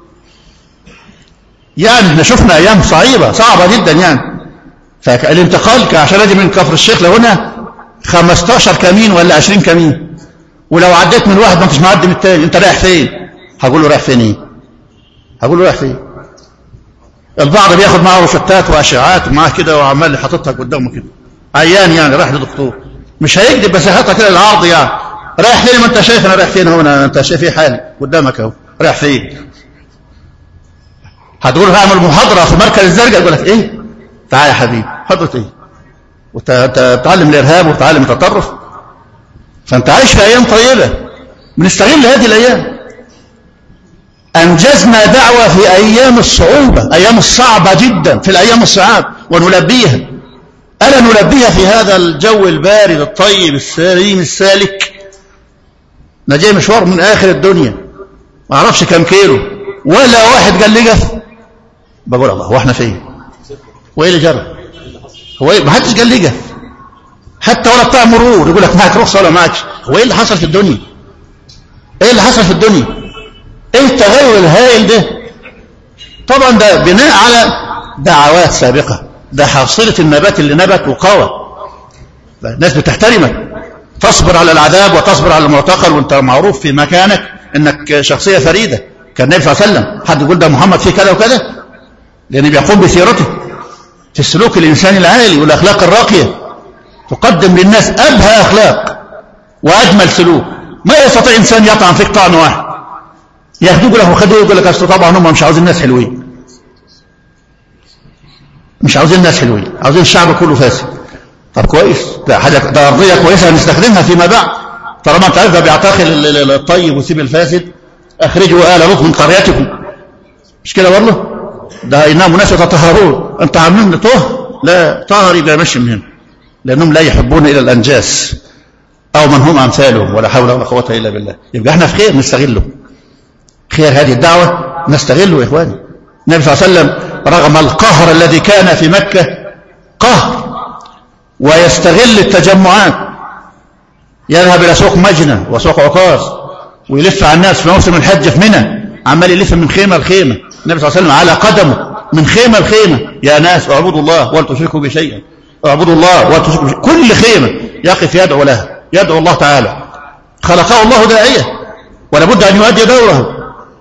يعني احنا شفنا أيام صعيبة صعبة جدا يعني فالانتقال عشان أجي من كفر الشيخ لهنا 15 كمين ولا 20 كمين ولو عديت من واحد ما انتش معدي من التاني انت رايح فين هقول له رايح فين ايه هقول له رايح فين البعض بياخد معه روشتات واشعاعات ومعاه كده وعمال حاططها قدامه كده عيان يعني رايح لدكتور مش هيكذب بس هيحطها كده للعرض يعني رايح فين ما انت شايف انا رايح فين هنا انت شايف ايه حالي قدامك اهو رايح فين هتقول هعمل محاضره في مركز الزرقاء يقول لك ايه تعال يا حبيبي محاضره ايه وتتعلم الارهاب وتتعلم التطرف فانت عايش في ايام طيبه بنستغل هذه الايام أنجزنا دعوة في أيام الصعوبة أيام الصعبة جدا في الأيام الصعاب ونلبيها ألا نلبيها في هذا الجو البارد الطيب السليم السالك أنا جاي مشوار من آخر الدنيا ما أعرفش كم كيلو ولا واحد قال لي جف بقول الله هو احنا فين وايه اللي جرى هو ايه ما حدش قال لي جف حتى ولا بتاع مرور يقول لك معك رخصه ولا معكش هو ايه اللي حصل في الدنيا ايه اللي حصل في الدنيا ايه التغير الهائل ده طبعا ده بناء على دعوات سابقة ده حاصلة النبات اللي نبت وقوى الناس بتحترمك تصبر على العذاب وتصبر على المعتقل وانت معروف في مكانك انك شخصية فريدة كان النبي صلى الله عليه وسلم حد يقول ده محمد فيه كذا وكذا لأنه بيقوم بسيرته في السلوك الإنساني العالي والأخلاق الراقية تقدم للناس أبهى أخلاق وأجمل سلوك ما يستطيع إنسان يطعن فيك طعن واحد ياخدوك له خدوه يقول لك اصل طبعا هم مش عاوزين ناس حلوين مش عاوزين ناس حلوين عاوزين الشعب كله فاسد طب كويس ده حاجه ده ارضيه كويسه هنستخدمها فيما بعد طالما انت عارف ده بيعتقل الطيب ويسيب الفاسد اخرجوا ال لوط من قريتكم مش كده والله ده انهم ناس يتطهرون انت عاملين طهر لا طهر يبقى ماشي من هنا لانهم لا يحبون الى الانجاس او من هم امثالهم ولا حول ولا قوه الا بالله يبقى احنا في خير نستغله خير هذه الدعوة نستغله يا إخواني النبي صلى الله عليه وسلم رغم القهر الذي كان في مكة قهر ويستغل التجمعات يذهب إلى سوق مجنة وسوق عكاظ ويلف على الناس في موسم الحج في منى عمال يلف من خيمة لخيمة النبي صلى الله عليه وسلم على قدمه من خيمة لخيمة يا ناس اعبدوا الله ولا تشركوا بشيئا اعبدوا الله ولا تشركوا بشيئا كل خيمة يقف يدعو لها يدعو الله تعالى خلقه الله داعية ولا بد أن يؤدي دوره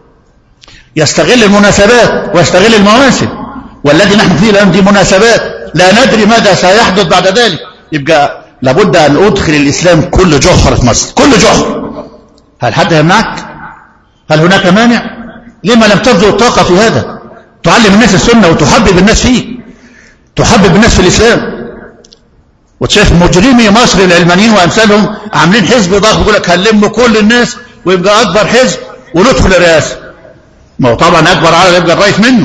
يستغل المناسبات ويستغل المواسم والذي نحن فيه الآن دي مناسبات لا ندري ماذا سيحدث بعد ذلك يبقى لابد أن أدخل الإسلام كل جحر في مصر كل جحر هل حد يمنعك هل هناك مانع لما لم تبذل الطاقة في هذا تعلم الناس السنة وتحبب الناس فيه تحبب الناس في الإسلام وتشاف مجرمي مصر العلمانيين وأمثالهم عاملين حزب ضخم يقول لك هنلم كل الناس ويبقى أكبر حزب وندخل الرئاسة ما هو طبعا اكبر عدد يبقى الرئيس منه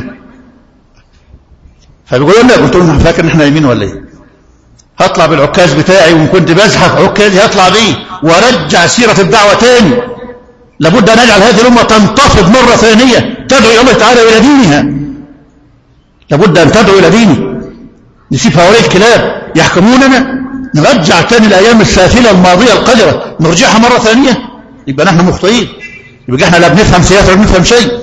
فبيقولوا لنا قلت لهم فاكر ان احنا يمين ولا ايه هطلع بالعكاز بتاعي وان كنت بزحف عكازي هطلع بيه وارجع سيره الدعوه تاني لابد ان نجعل هذه الامه تنتفض مره ثانيه تدعو الى الله تعالى الى دينها لابد ان تدعو الى دينه نسيب هؤلاء الكلاب يحكموننا نرجع تاني الايام السافله الماضيه القذره نرجعها مره ثانيه يبقى نحن مخطئين يبقى احنا لا بنفهم سياسه ولا بنفهم شيء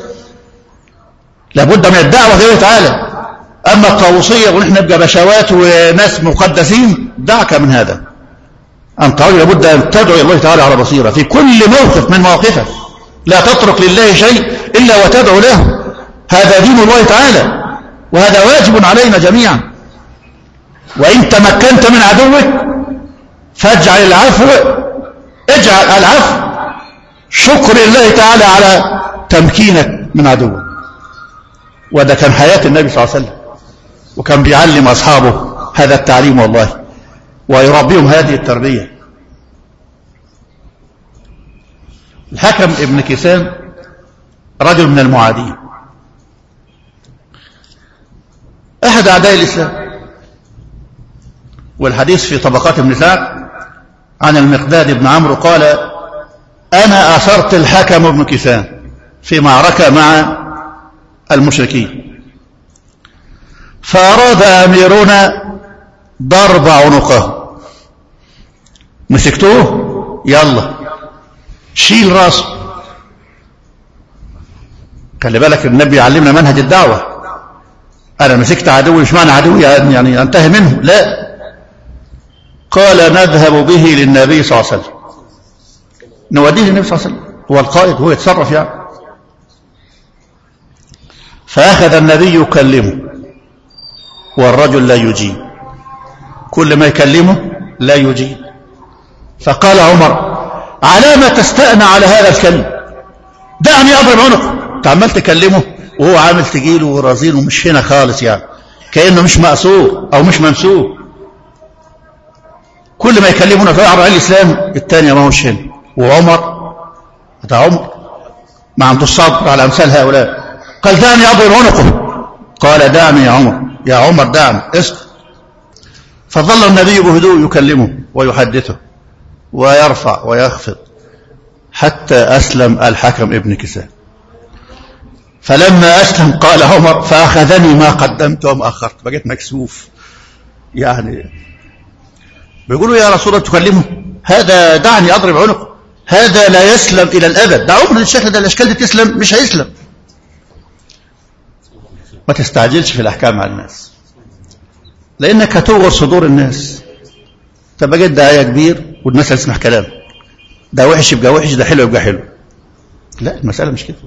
لابد من الدعوة غير تعالى أما الطاووسية ونحن نبقى بشوات وناس مقدسين دعك من هذا أنت لابد أن تدعو الله تعالى على بصيرة في كل موقف من مواقفك لا تترك لله شيء إلا وتدعو له هذا دين الله تعالى وهذا واجب علينا جميعا وإن تمكنت من عدوك فاجعل العفو اجعل العفو شكر الله تعالى على تمكينك من عدوك وده كان حياة النبي صلى الله عليه وسلم وكان بيعلم أصحابه هذا التعليم والله ويربيهم هذه التربية الحكم ابن كيسان رجل من المعادين أحد أعداء الإسلام والحديث في طبقات ابن سعد عن المقداد بن عمرو قال أنا أثرت الحكم بن كسان في معركة مع المشركين فأراد أميرنا ضرب عنقه مسكتوه يلا شيل راسه خلي بالك النبي علمنا منهج الدعوة أنا مسكت عدوي مش معنى عدوي يعني أنتهي منه لا قال نذهب به للنبي صلى الله عليه وسلم نوديه للنبي صلى الله عليه وسلم هو القائد هو يتصرف يعني فأخذ النبي يكلمه والرجل لا يجيب كل ما يكلمه لا يجيب فقال عمر على ما تستأنى على هذا الكلم دعني أضرب عنقه انت عمال تكلمه وهو عامل تجيله ورزينه مش هنا خالص يعني كأنه مش مأسور أو مش منسوب كل ما يكلمنا في عن الإسلام الثاني ما هوش هنا وعمر هذا عمر ما عنده الصبر على أمثال هؤلاء قال دعني أضرب عنقه قال دعني يا عمر يا عمر دعني اسكت فظل النبي بهدوء يكلمه ويحدثه ويرفع ويخفض حتى أسلم الحكم ابن كسان فلما أسلم قال عمر فأخذني ما قدمت وما أخرت بقيت مكسوف يعني بيقولوا يا رسول الله تكلمه هذا دعني أضرب عنقه هذا لا يسلم إلى الأبد ده عمر الشكل ده الأشكال دي تسلم مش هيسلم ما تستعجلش في الأحكام على الناس لأنك هتوغر صدور الناس تبقى جد ده آية كبير والناس هتسمع كلام ده وحش يبقى وحش ده حلو يبقى حلو لا المسألة مش كده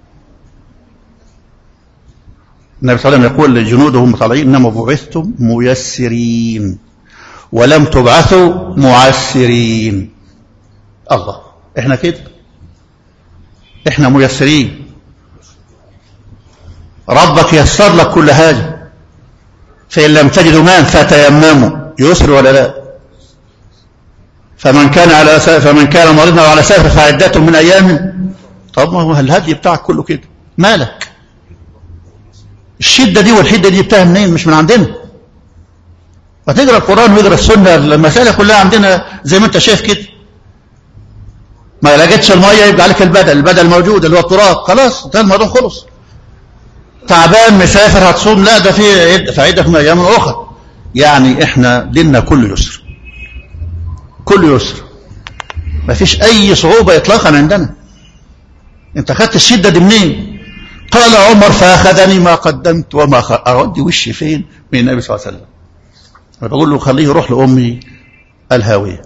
النبي صلى الله عليه وسلم يقول لجنوده هم طالعين انما بعثتم ميسرين ولم تبعثوا معسرين الله احنا كده احنا ميسرين ربك يسر لك كل حاجة فإن لم تجدوا ماء فتيمموا يسر ولا لا فمن كان على فمن كان مريضا على سفر فعدته من أيام طب ما هو الهدي بتاعك كله كده مالك الشدة دي والحدة دي جبتها منين مش من عندنا وتقرا القرآن ويقرا السنة المسألة كلها عندنا زي ما انت شايف كده ما لقيتش المية يبقى عليك البدل البدل موجود اللي هو التراب خلاص ده الموضوع خلص تعبان مسافر هتصوم لا ده في فعيدة من أيام أخرى يعني احنا ديننا كل يسر كل يسر ما فيش أي صعوبة إطلاقا عندنا انت خدت الشدة دي منين قال عمر فأخذني ما قدمت وما خ... أودي وشي فين من النبي صلى الله عليه وسلم أنا بقول له خليه يروح لأمي الهاوية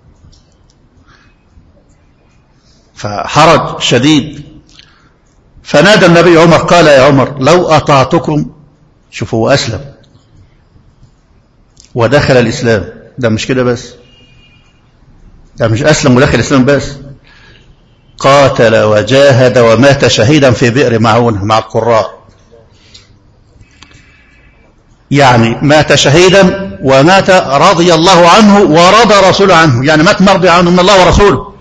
فحرج شديد فنادى النبي عمر قال يا عمر لو أطعتكم شوفوا أسلم ودخل الإسلام ده مش كده بس ده مش أسلم ودخل الإسلام بس قاتل وجاهد ومات شهيدا في بئر معونة مع القراء يعني مات شهيدا ومات رضي الله عنه ورضى رسوله عنه يعني مات مرضي عنه من الله ورسوله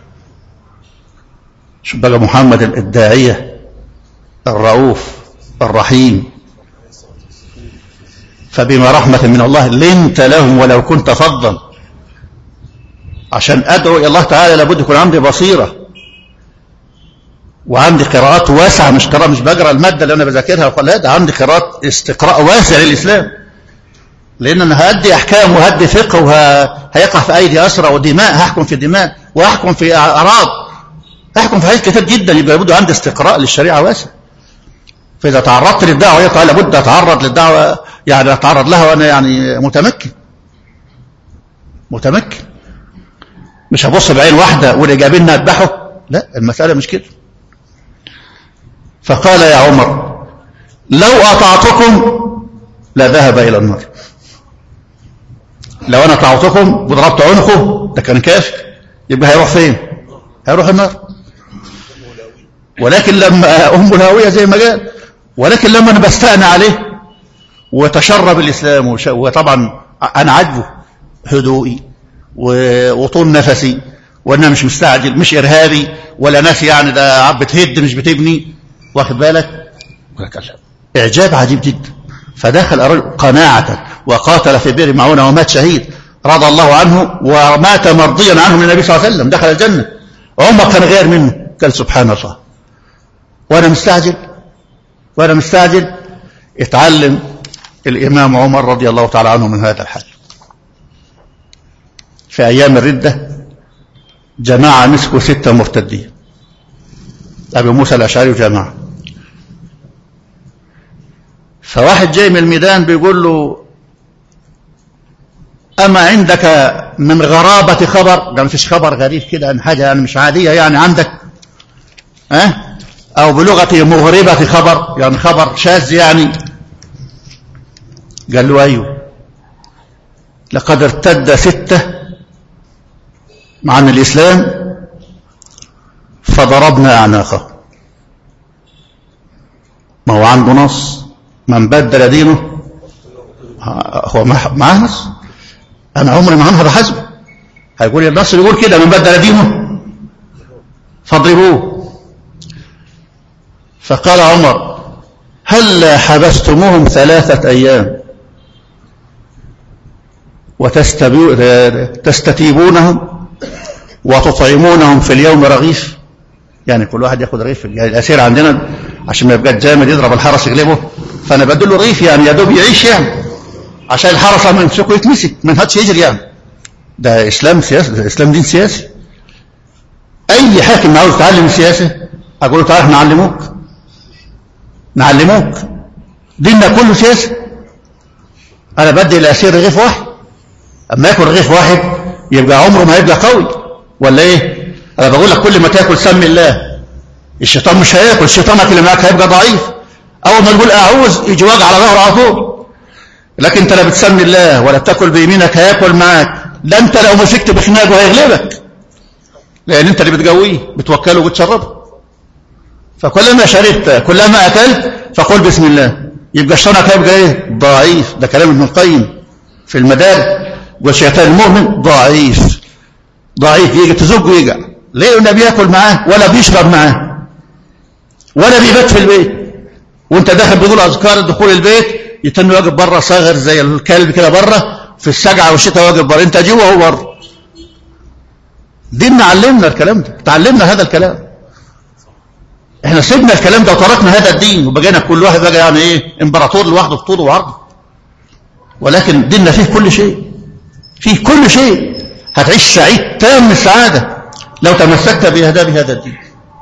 شوف بقى محمد الداعية الرؤوف الرحيم فبما رحمة من الله لنت لهم ولو كنت فظا عشان أدعو إلى الله تعالى لابد يكون عندي بصيرة وعندي قراءات واسعة مش قراءة مش بقرا المادة اللي أنا بذاكرها وقال لا ده عندي قراءات استقراء واسع للإسلام لأن أنا هأدي أحكام وهدي فقه وهيقع في أيدي أسرى ودماء هحكم في دماء وأحكم في أعراض أحكم في حاجات كتير جدا يبقى لابد عندي استقراء للشريعة واسع فإذا تعرضت للدعوة هي قال لابد أتعرض للدعوة يعني أتعرض لها وأنا يعني متمكن متمكن مش هبص بعين واحدة واللي جايبين أذبحه لا المسألة مش كده فقال يا عمر لو أطعتكم لذهب إلى النار لو أنا أطعتكم وضربت عنقه ده كان كافر يبقى هيروح فين هيروح النار ولكن لما أم الهاوية زي ما قال ولكن لما أنا بستأنى عليه وتشرب الإسلام وطبعا أنا عجبه هدوئي وطول نفسي وأنا مش مستعجل مش إرهابي ولا ناس يعني ده بتهد مش بتبني واخد بالك إعجاب عجيب جدا فدخل الرجل قناعة وقاتل في بئر معونة ومات شهيد رضى الله عنه ومات مرضيا عنه من النبي صلى الله عليه وسلم دخل الجنة عمر كان غير منه قال سبحان الله وأنا مستعجل وأنا مستعجل اتعلم الإمام عمر رضي الله تعالى عنه من هذا الحال في أيام الردة جماعة مسكوا ستة مرتدين أبي موسى الأشعري وجماعة فواحد جاي من الميدان بيقول له أما عندك من غرابة خبر ده مفيش خبر غريب كده عن حاجة يعني مش عادية يعني عندك أه؟ أو بلغة مغربة خبر يعني خبر شاذ يعني قال له أيوه لقد ارتد ستة عن الإسلام فضربنا أعناقه ما هو عنده نص من بدل دينه هو معاه نص أنا عمري ما هنهض حسبه هيقول النص يقول كده من بدل دينه فاضربوه فقال عمر هل حبستموهم ثلاثة أيام وتستتيبونهم وتطعمونهم في اليوم رغيف يعني كل واحد ياخد رغيف يعني الأسير عندنا عشان ما يبقى جامد يضرب الحرس يغلبه فأنا بدل له رغيف يعني يا دوب يعيش يعني عشان الحرس ما يمسكه يتمسك ما ينهدش يجري يعني ده إسلام سياسي ده إسلام دين سياسي أي حاكم عاوز يتعلم السياسة أقول له تعالى نعلموك نعلموك ديننا كله سياسي أنا بدي الأسير رغيف واحد أما ياكل رغيف واحد يبقى عمره ما يبقى قوي ولا إيه أنا بقول لك كل ما تاكل سمي الله الشيطان مش هياكل شيطانك اللي معاك هيبقى ضعيف أول ما تقول أعوذ يجي واجع على ظهره على طول لكن أنت لا بتسمي الله ولا بتاكل بيمينك هياكل معاك ده أنت لو مسكت بخناقه هيغلبك لأن أنت اللي بتقويه بتوكله وبتشربه فكلما شربت كلما أكلت فقل بسم الله يبقى شيطانك هيبقى إيه ضعيف ده كلام ابن القيم في المدارك والشيطان المؤمن ضعيف ضعيف يجي تزق ويجع ليه لا بياكل معاه ولا بيشرب معاه ولا بيبات في البيت وانت داخل بتقول اذكار دخول البيت يتم واقف بره صاغر زي الكلب كده بره في السجعه والشتاء واقف بره انت جوه وهو بره ديننا علمنا الكلام ده تعلمنا هذا الكلام احنا سيبنا الكلام ده وتركنا هذا الدين وبقينا كل واحد بقى يعني ايه امبراطور لوحده في طوله وعرضه ولكن ديننا فيه كل شيء فيه كل شيء هتعيش سعيد تام السعادة لو تمسكت بأهداب هذا الدين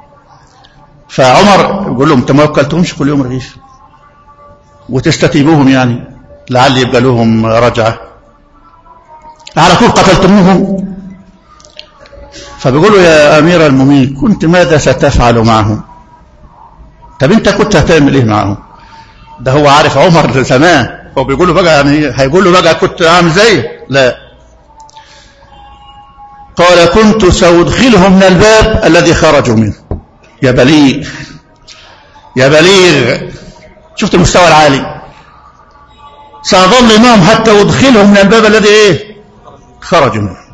فعمر يقول لهم انت ما وكلتهمش كل يوم رغيف وتستتيبوهم يعني لعل يبقى لهم رجعة على طول قتلتموهم فبيقولوا يا أمير المؤمنين كنت ماذا ستفعل معهم طب انت كنت هتعمل ايه معهم ده هو عارف عمر زمان هو بيقول له بقى يعني هيقول له بقى كنت عامل زيه لا قال كنت سأدخلهم من الباب الذي خرجوا منه يا بليغ يا بليغ شفت المستوى العالي سأظل معهم حتى أدخلهم من الباب الذي إيه خرجوا منه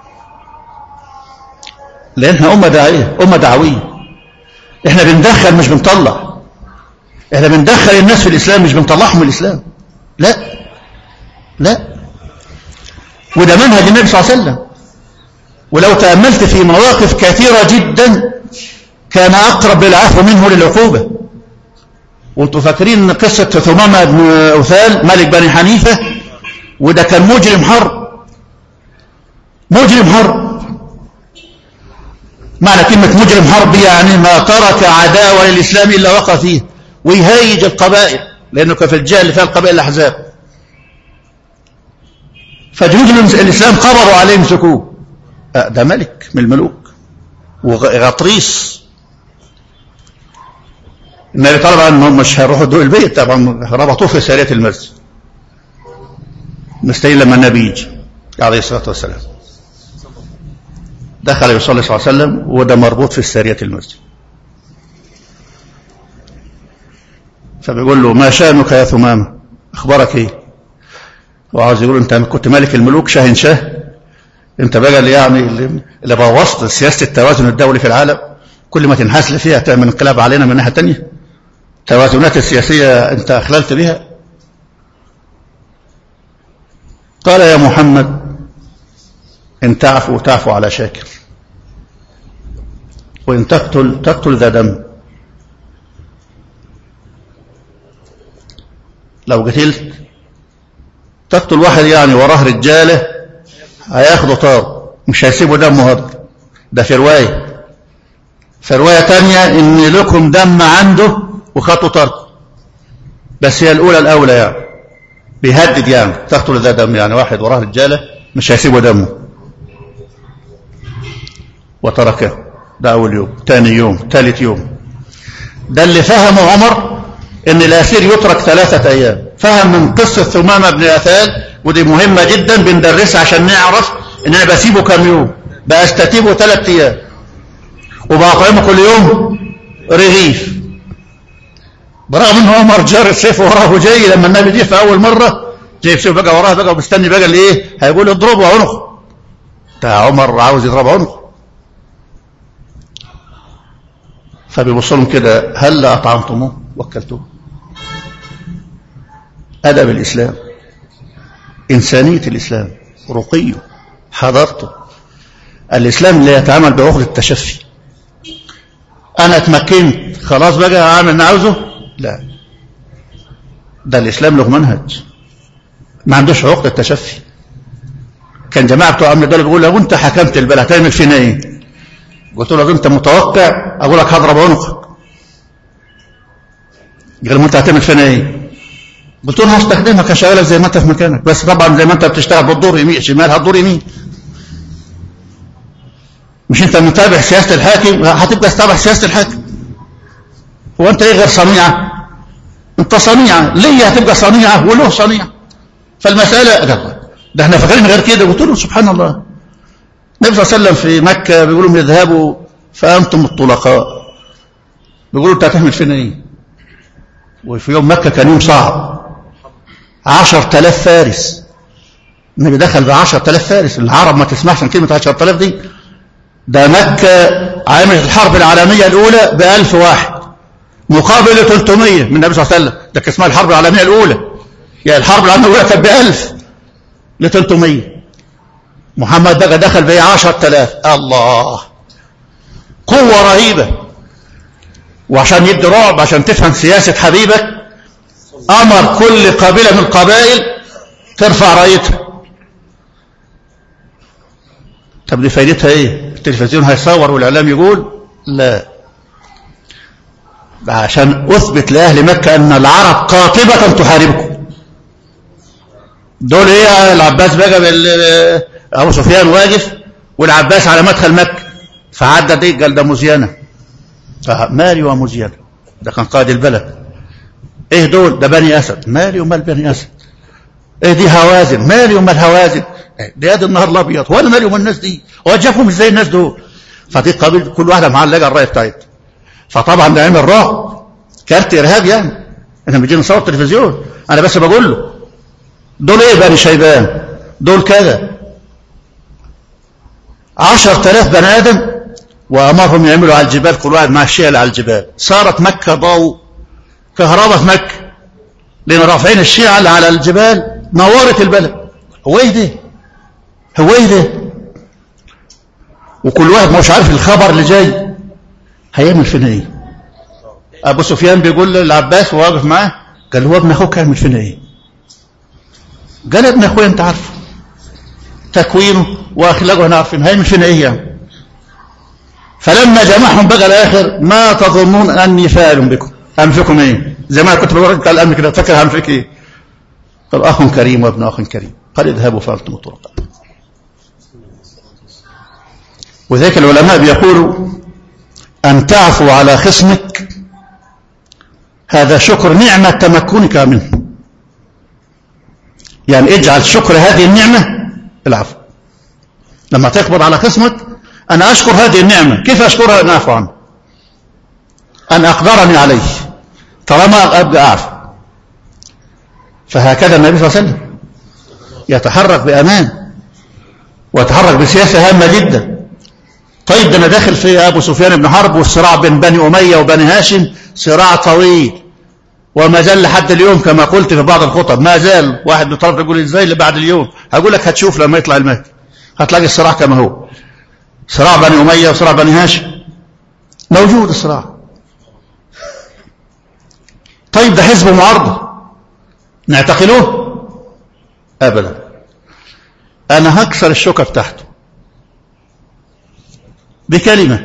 لأنها أمة داعية أمة دعوية إحنا بندخل مش بنطلع إحنا بندخل الناس في الإسلام مش بنطلعهم من الإسلام لا لا وده منهج النبي صلى الله عليه وسلم ولو تأملت في مواقف كثيرة جدا كان أقرب للعفو منه للعقوبة وانتوا فاكرين قصة ثمامة بن أثال ملك بني حنيفة وده كان مجرم حرب مجرم حرب معنى كلمة مجرم حرب يعني ما ترك عداوة للإسلام إلا وقع فيه ويهيج القبائل لأنه كان في الجهة اللي فيها القبائل الأحزاب فجنود الإسلام قبضوا عليه مسكوه ده ملك من الملوك وغطريس النبي طلب انهم مش هيروحوا دول البيت طبعا ربطوه في سارية المسجد مستنيين لما النبي يجي عليه الصلاة والسلام دخل يصلي صلى الله عليه وسلم وده مربوط في سارية المسجد فبيقول له ما شأنك يا ثمامة اخبارك ايه وعاوز يقول انت كنت ملك الملوك شاه شاه انت بقى اللي يعني اللي بوظت سياسة التوازن الدولي في العالم كل ما تنحاس فيها تعمل انقلاب علينا من ناحية تانية التوازنات السياسية انت اخللت بها قال يا محمد إن تعفو تعفو على شاكر وإن تقتل تقتل ذا دم لو قتلت تقتل واحد يعني وراه رجاله هياخده طار مش هيسيبوا دمه هدر ده في روايه في روايه تانية ان لكم دم عنده وخدوا طار بس هي الاولى الاولى يعني بيهدد يعني تقتل ذا دم يعني واحد وراه رجاله مش هيسيبوا دمه وتركه ده اول يوم ثاني يوم ثالث يوم ده اللي فهمه عمر ان الاسير يترك ثلاثة ايام فهم من قصة ثمامة بن اثال ودي مهمة جدا بندرسها عشان نعرف ان انا بسيبه كام يوم بستتيبه ثلاث ايام وبقيمه كل يوم رغيف برغم ان عمر جار السيف وراه جاي لما النبي جه في اول مرة جايب سيف بقى وراه بقى ومستني بقى الايه هيقول اضربه عنق ده عمر عاوز يضرب عنق فبيبص لهم كده هل اطعمتموه وكلتوه أدب الإسلام إنسانية الإسلام رقيه حضرته الإسلام لا يتعامل بعقد التشفي أنا اتمكنت خلاص بقى أعمل اللي عاوزه لا ده الإسلام له منهج ما عندوش عقد التشفي كان جماعة بتوع أمن الدولة بيقول لو أنت حكمت البلد هتعمل فينا إيه قلت له أنت متوقع أقول لك هضرب عنقك قال له أنت هتعمل فينا إيه قلت له هستخدمك هشغلك زي ما انت في مكانك بس طبعا زي ما انت بتشتغل بالدور يمين شمال هتدور يمين مش انت متابع سياسه الحاكم هتبقى تتابع سياسه الحاكم هو انت ايه غير صنيعه انت صنيعه ليه هتبقى صنيعه وله صنيعه فالمساله ده, ده احنا فاكرين غير كده قلت له سبحان الله النبي صلى الله عليه وسلم في مكه بيقولوا لهم اذهبوا فانتم الطلقاء بيقولوا انت هتعمل فينا ايه وفي يوم مكه كان يوم صعب عشر تلاف فارس النبي دخل بعشر تلاف فارس العرب ما تسمحش عن كلمة عشر تلاف دي ده مكة عملت الحرب العالمية الأولى بألف واحد مقابل 300 من النبي صلى الله عليه وسلم ده اسمها الحرب العالمية الأولى يعني الحرب العالمية الأولى كانت بألف ل 300 محمد بقى دخل بيه 10000 الله قوة رهيبة وعشان يدي رعب عشان تفهم سياسة حبيبك أمر كل قبيلة من القبائل ترفع رايتها طب دي فايدتها ايه التلفزيون هيصور والاعلام يقول لا ده عشان اثبت لاهل مكة ان العرب قاطبة تحاربكم دول ايه العباس بقى بال ابو سفيان واقف والعباس على مدخل مكة فعدى دي قال ده مزيانة مالي ومزيانة ده كان قائد البلد ايه دول ده بني اسد مالي ومال بني اسد ايه دي هوازن مالي ومال هوازن دي ادي النهار الابيض وانا مالي ومال الناس دي هو جابهم ازاي الناس دول فدي قبيل كل واحده معلقه الرايه بتاعتها فطبعا ده عمل رعب كارت ارهاب يعني احنا بنجي نصور تلفزيون انا بس بقول له دول ايه بني شيبان دول كذا عشر تلاف بني ادم وامرهم يعملوا على الجبال كل واحد مع الشيل على الجبال صارت مكه ضوء كهرباء في مكة لأن رافعين الشيعة اللي على الجبال نورت البلد هو ايه ده هو ايه ده وكل واحد مش عارف الخبر اللي جاي هيعمل فينا ايه ابو سفيان بيقول للعباس وواقف معاه قال هو ابن اخوك هيعمل فينا ايه قال ابن اخويا انت عارفه تكوينه واخلاقه احنا عارفين هيعمل فينا ايه يعني فلما جمعهم بقى الاخر ما تظنون اني فاعل بكم أنفقكم إيه زي ما كنت بقول قال أمي كده فاكر هنفق إيه قال أخ كريم وابن أخ كريم قال اذهبوا فأنتم الطرقاء وذلك العلماء بيقولوا أن تعفو على خصمك هذا شكر نعمة تمكنك منه يعني اجعل شكر هذه النعمة العفو لما تقبض على خصمك أنا أشكر هذه النعمة كيف أشكرها أن أعفو عنه أن أقدرني عليه طالما أبقى أعفو فهكذا النبي صلى الله عليه وسلم يتحرك بأمان ويتحرك بسياسة هامة جدا طيب ده أنا داخل في أبو سفيان بن حرب والصراع بين بني أمية وبني هاشم صراع طويل وما زال لحد اليوم كما قلت في بعض الخطب ما زال واحد من طرف يقول ازاي اللي بعد اليوم هقول لك هتشوف لما يطلع المهدي هتلاقي الصراع كما هو صراع بني أمية وصراع بني هاشم موجود الصراع طيب ده حزب معارضة نعتقلوه أبدا أنا هكسر الشوكة بتاعته بكلمة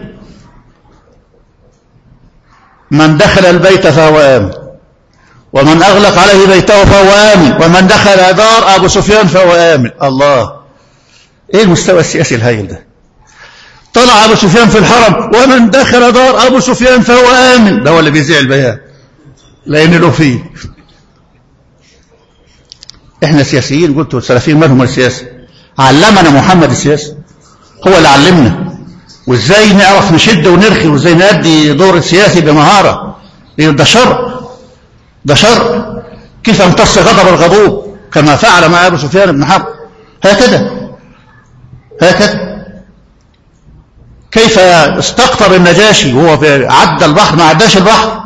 من دخل البيت فهو آمن ومن أغلق عليه بيته فهو آمن ومن دخل دار أبو سفيان فهو آمن الله إيه المستوى السياسي الهائل ده طلع أبو سفيان في الحرم ومن دخل دار أبو سفيان فهو آمن ده هو اللي بيذيع البيان لأن له فيه إحنا سياسيين قلت السلفيين مالهم السياسة علمنا محمد السياسة هو اللي علمنا وإزاي نعرف نشد ونرخي وإزاي نأدي دور السياسي بمهارة لأن ده شر ده شر كيف امتص غضب الغضوب كما فعل مع أبو سفيان بن حرب هكذا هكذا كيف استقطب النجاشي وهو عدى البحر ما عداش البحر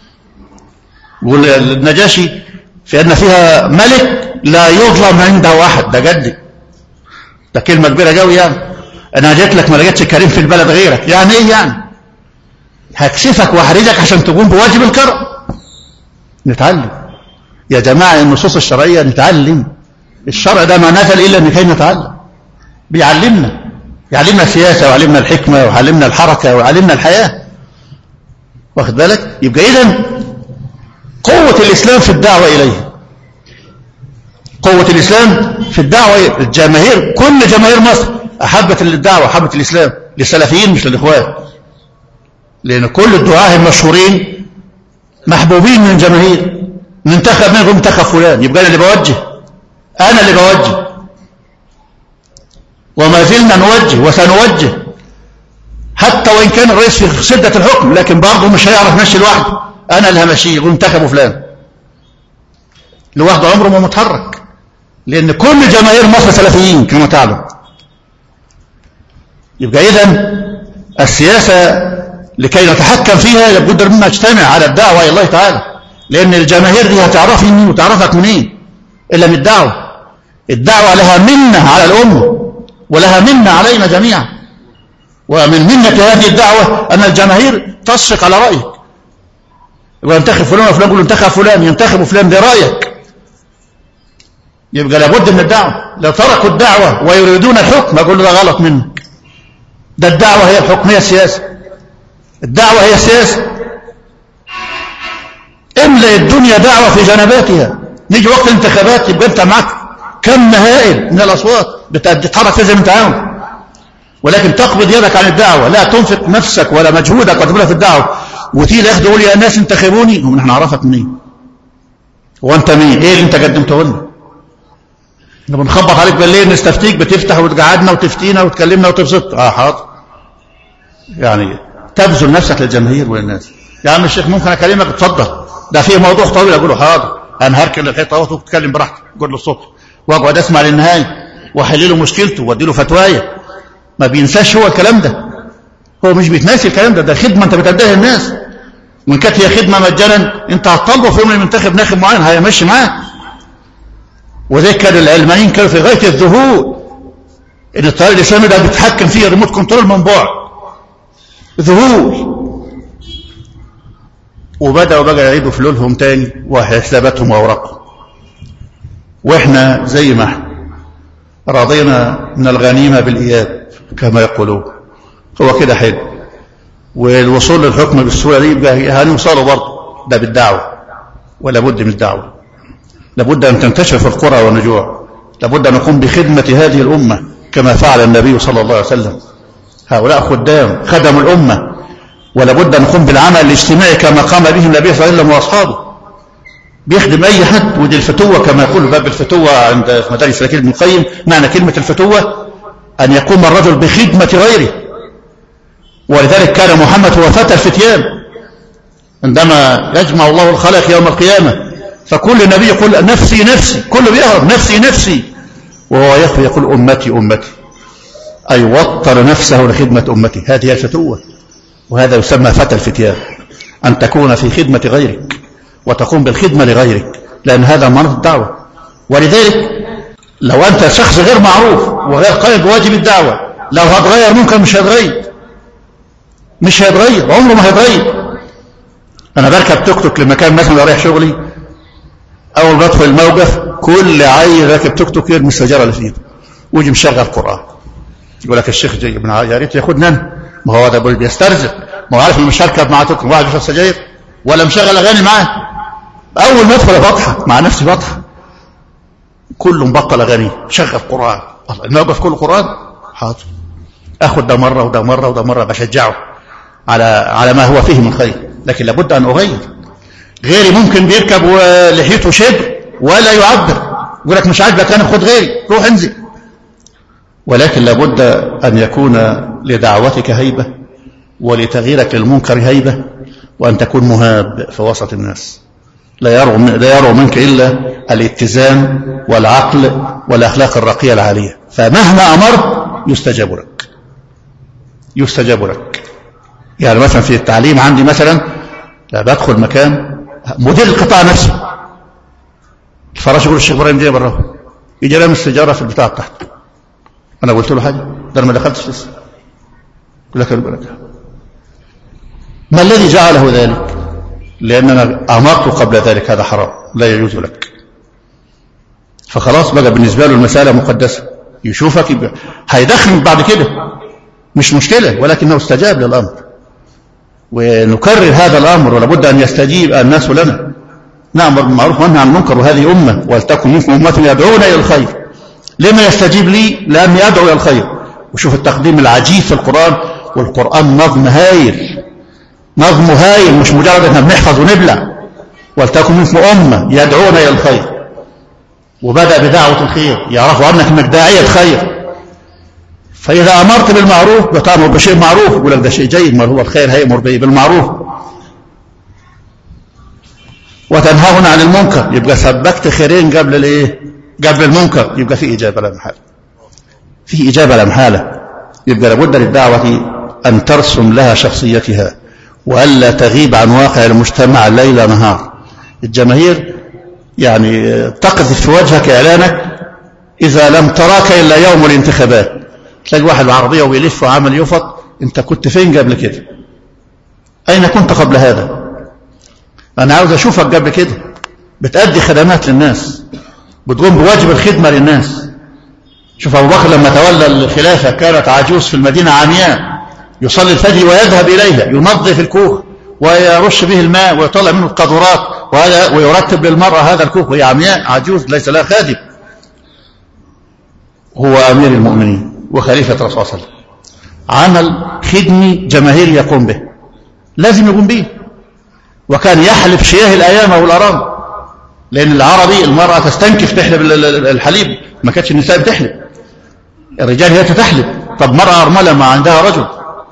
والنجاشي في أن فيها ملك لا يظلم عنده واحد ده جدي ده كلمة كبيرة قوي يعني أنا جيت لك ما لقيتش كريم في البلد غيرك يعني إيه يعني هكشفك وأحرجك عشان تقوم بواجب الكرم نتعلم يا جماعة النصوص الشرعية نتعلم الشرع ده ما نزل إلا لكي نتعلم بيعلمنا يعلمنا السياسة ويعلمنا الحكمة ويعلمنا الحركة ويعلمنا الحياة واخد بالك يبقى إذن قوة الإسلام في الدعوة إليه قوة الإسلام في الدعوة الجماهير كل جماهير مصر أحبت الدعوة أحبت الإسلام للسلفيين مش للإخوان لأن كل الدعاة المشهورين محبوبين من الجماهير ننتخب منهم منتخب فلان يبقى أنا اللي بوجه أنا اللي بوجه وما زلنا نوجه وسنوجه حتى وإن كان الرئيس في شدة الحكم لكن برضه مش هيعرف ماشي لوحده أنا اللي همشيه يقول انتخبوا فلان لوحده عمره ما متحرك لأن كل جماهير مصر سلفيين كما تعلم يبقى إذا السياسة لكي نتحكم فيها لابد ان نجتمع على الدعوة إلى الله تعالى لأن الجماهير دي هتعرفني منين وتعرفك منين إلا من الدعوة الدعوة لها منة على الأمة ولها منة علينا جميعا ومن منة هذه الدعوة أن الجماهير تصفق على رأيك وينتخب فلان وفلان يقول انتخب فلان ينتخب فلان برأيك يبقى لابد من الدعوة لو تركوا الدعوة ويريدون الحكم أقول ده غلط منك ده الدعوة هي الحكم هي السياسة الدعوة هي السياسة املأ الدنيا دعوة في جنباتها نيجي وقت الانتخابات يبقى انت معك كم هائل من الأصوات بتتحرك فيها زي ما انت عاوز ولكن تقبض يدك عن الدعوة لا تنفق نفسك ولا مجهودك قد في الدعوة وتيجي ياخد يقول يا ناس انتخبوني هم احنا نعرفك منين هو انت مين ايه اللي انت قدمته لنا احنا بنخبط عليك بالليل نستفتيك بتفتح وتقعدنا وتفتينا وتكلمنا وتبسط اه حاضر يعني تبذل نفسك للجماهير والناس يا عم الشيخ ممكن اكلمك اتفضل ده فيه موضوع طويل اقول له حاضر انا هركن الحيطه اهو وتتكلم براحتك قول له الصبح واقعد اسمع للنهايه واحل له مشكلته وادي له فتوايه ما بينساش هو الكلام ده هو مش بيتناسي الكلام ده ده خدمه انت بتديها للناس وان كانت هي خدمه مجانا انت هتطلبه في يوم من المنتخب ناخب معين هيمشي معاك وذلك كان العلمانيين كانوا في غايه الذهول ان التيار الاسلامي ده بيتحكم فيه ريموت كنترول من بعد ذهول وبداوا بقى يعيدوا فلولهم تاني وحساباتهم واوراقهم واحنا زي ما احنا رضينا من الغنيمه بالاياب كما يقولون هو كده حلو والوصول للحكم بالسهوله دي يبقى هنوصلوا برضه ده بالدعوه ولا بد من الدعوه لابد ان تنتشر في القرى والنجوع لابد ان نقوم بخدمه هذه الامه كما فعل النبي صلى الله عليه وسلم هؤلاء خدام خدموا الامه ولابد ان نقوم بالعمل الاجتماعي كما قام به النبي صلى الله عليه وسلم واصحابه بيخدم اي حد ودي الفتوه كما يقول باب الفتوه عند مدارس الكلمه ابن القيم معنى كلمه الفتوه ان يقوم الرجل بخدمه غيره ولذلك كان محمد هو فتى الفتيان عندما يجمع الله الخلق يوم القيامة فكل نبي يقول نفسي نفسي كله بيهرب نفسي نفسي وهو يخفي يقول أمتي أمتي أي وطر نفسه لخدمة أمتي هذه الفتوة وهذا يسمى فتى الفتيان أن تكون في خدمة غيرك وتقوم بالخدمة لغيرك لأن هذا منط الدعوة ولذلك لو أنت شخص غير معروف وغير قائم بواجب الدعوة لو هتغير ممكن مش هتغير مش هيتغير عمره ما هيتغير أنا بركب توك توك لمكان مثلا رايح شغلي أول ما أدخل الموقف كل عيل راكب توك توك يرمي السجارة اللي في إيده ويجي مشغل قرآن يقول لك الشيخ جاي من يا ريت ياخدنا ما هو ده بيسترزق ما هو عارف مش هركب مع توك واحد بيشرب سجاير ولا مشغل اغاني معاه اول ما ادخل بضحك مع نفسي بضحك كله مبطل اغاني شغل قران الله الموقف كله قران حاضر اخد ده مره وده مره وده مره بشجعه على على ما هو فيه من خير لكن لابد ان اغير غيري ممكن بيركب ولحيته شبر ولا يعبر يقول لك مش عاجبك انا خد غيري روح انزل ولكن لابد ان يكون لدعوتك هيبه ولتغييرك للمنكر هيبه وان تكون مهاب في وسط الناس لا يروا لا يروا منك الا الاتزان والعقل والاخلاق الرقيه العاليه فمهما امرت يستجاب لك يستجاب لك يعني مثلا في التعليم عندي مثلا لا بدخل مكان مدير القطاع نفسه الفراش يقول الشيخ ابراهيم جاي بره يجي رامي السيجاره في البتاع تحت انا قلت له حاجه ده انا ما دخلتش لسه يقول لك البركه ما الذي جعله ذلك لاننا امرت قبل ذلك هذا حرام لا يجوز لك فخلاص بقى بالنسبه له المساله مقدسه يشوفك يبقى هيدخن بعد كده مش مشكله ولكنه استجاب للامر ونكرر هذا الامر ولابد ان يستجيب الناس لنا نامر بالمعروف وننهى عن المنكر وهذه امه ولتكن منكم امه يدعون الى الخير لما يستجيب لي لاني ادعو الى الخير وشوف التقديم العجيب في القران والقران نظم هايل نظم هايل مش مجرد احنا بنحفظ ونبلع ولتكن منكم امه يدعون الى الخير وبدا بدعوه الخير يعرفوا عنك انك داعيه خير فإذا أمرت بالمعروف بتأمر بشيء معروف يقول لك ده شيء جيد ما هو الخير هيأمر به بالمعروف وتنهون عن المنكر يبقى سبكت خيرين قبل الايه قبل المنكر يبقى في إجابة لا محالة في إجابة لا محالة يبقى لابد للدعوة أن ترسم لها شخصيتها وألا تغيب عن واقع المجتمع ليل نهار الجماهير يعني تقذف في وجهك إعلانك إذا لم تراك إلا يوم الانتخابات تلاقي واحد بعربية ويلف وعمل يفط انت كنت فين قبل كده اين كنت قبل هذا انا عاوز اشوفك قبل كده بتأدي خدمات للناس بتقوم بواجب الخدمة للناس شوف ابو بكر لما تولى الخلافة كانت عجوز في المدينة عمياء يصلي الفجر ويذهب اليها ينظف الكوخ ويرش به الماء ويطلع منه القذورات ويرتب للمرأة هذا الكوخ وهي عمياء عجوز ليس لها خادم هو امير المؤمنين وخليفة الرسول صلى الله عليه وسلم عمل خدمي جماهيري يقوم به لازم يقوم به وكان يحلب شياه الأيام والأرام لأن العربي المرأة تستنكف تحلب الحليب ما كانتش النساء بتحلب الرجال هي تحلب طب مرأة أرملة ما عندها رجل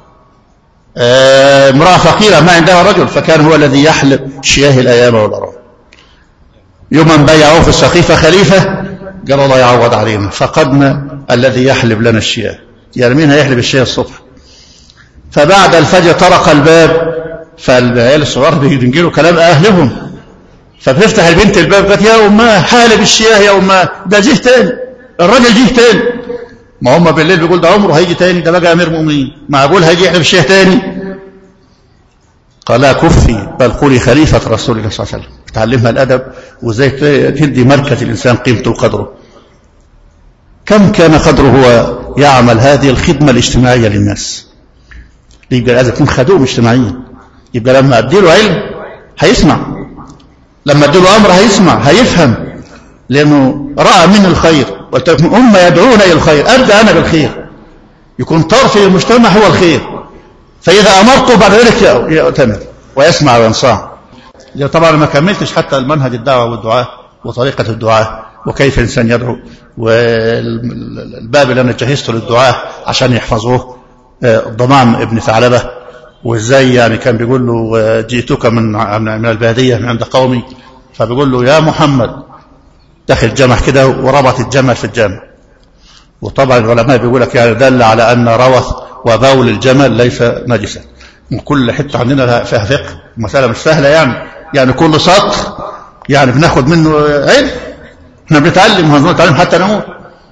امرأة فقيرة ما عندها رجل فكان هو الذي يحلب شياه الأيام والأرام يوما بيعوه في السقيفة خليفة قال الله يعوض علينا فقدنا الذي يحلب لنا الشياه يعني مين هيحلب الشياه الصبح فبعد الفجر طرق الباب فالعيال الصغار بينجلوا كلام أهلهم فبتفتح البنت الباب قالت يا أماه حالب الشياه يا أماه ده جه تاني الراجل جه تاني ما هم بالليل بيقول ده عمره هيجي تاني ده بقى أمير مؤمنين معقول هيجي يحلب الشياه تاني قال لا كفي بل قولي خليفة رسول الله صلى الله عليه وسلم تعلمها الأدب وازاي تدي مركز الإنسان قيمته وقدره كم كان قدره هو يعمل هذه الخدمة الاجتماعية للناس يبقى لازم يكون خدوم اجتماعيا يبقى لما اديله علم هيسمع لما اديله امر هيسمع هيفهم لانه راى منه الخير ولتكن امه يدعون الى الخير ابدا انا بالخير يكون طرف المجتمع هو الخير فاذا امرته بعد ذلك يؤتمر ويسمع وينصاع طبعا ما كملتش حتى المنهج الدعوه والدعاء وطريقه الدعاء وكيف الانسان يدعو والباب اللي انا جهزته للدعاء عشان يحفظوه ضمام ابن ثعلبه وازاي يعني كان بيقول له جئتك من من الباديه من عند قومي فبيقول له يا محمد دخل جمع كده وربط الجمل في الجامع وطبعا العلماء بيقول لك يعني دل على ان روث وبول الجمل ليس نجسا كل حته عندنا فيها فقه المساله مش سهله يعني يعني كل سطر يعني بناخد منه علم احنا بنتعلم ونتعلم حتى نموت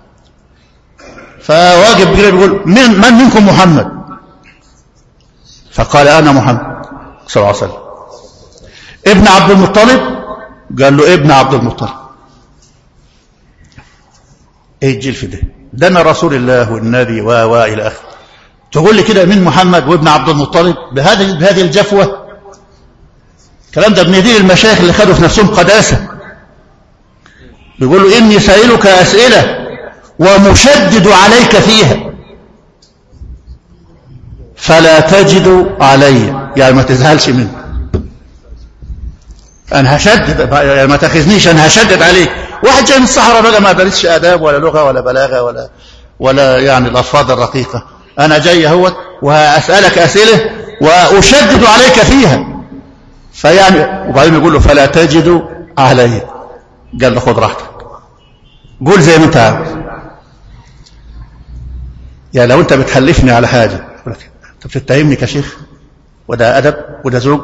فواجب كده بيقول من, من منكم محمد فقال أنا محمد صلى الله عليه وسلم ابن عبد المطلب قال له ابن عبد المطلب ايه الجلف ده ده انا رسول الله والنبي و و الى اخره تقول لي كده من محمد وابن عبد المطلب بهذه بهذه الجفوه الكلام ده بندير المشايخ اللي خدوا في نفسهم قداسه بيقولوا اني سائلك اسئله ومشدد عليك فيها فلا تجد علي يعني ما تزهلش منه انا هشدد يعني ما تاخذنيش انا هشدد عليك واحد جاي من الصحراء بقى ما درسش اداب ولا لغه ولا بلاغه ولا ولا يعني الالفاظ الرقيقه انا جاي اهوت واسالك اسئله واشدد عليك فيها فيعني وبعدين يقول له فلا تجد علي قال له خذ راحتك قول زي ما انت عاوز يعني لو انت بتحلفني على حاجه انت بتتهمني كشيخ وده ادب وده زوج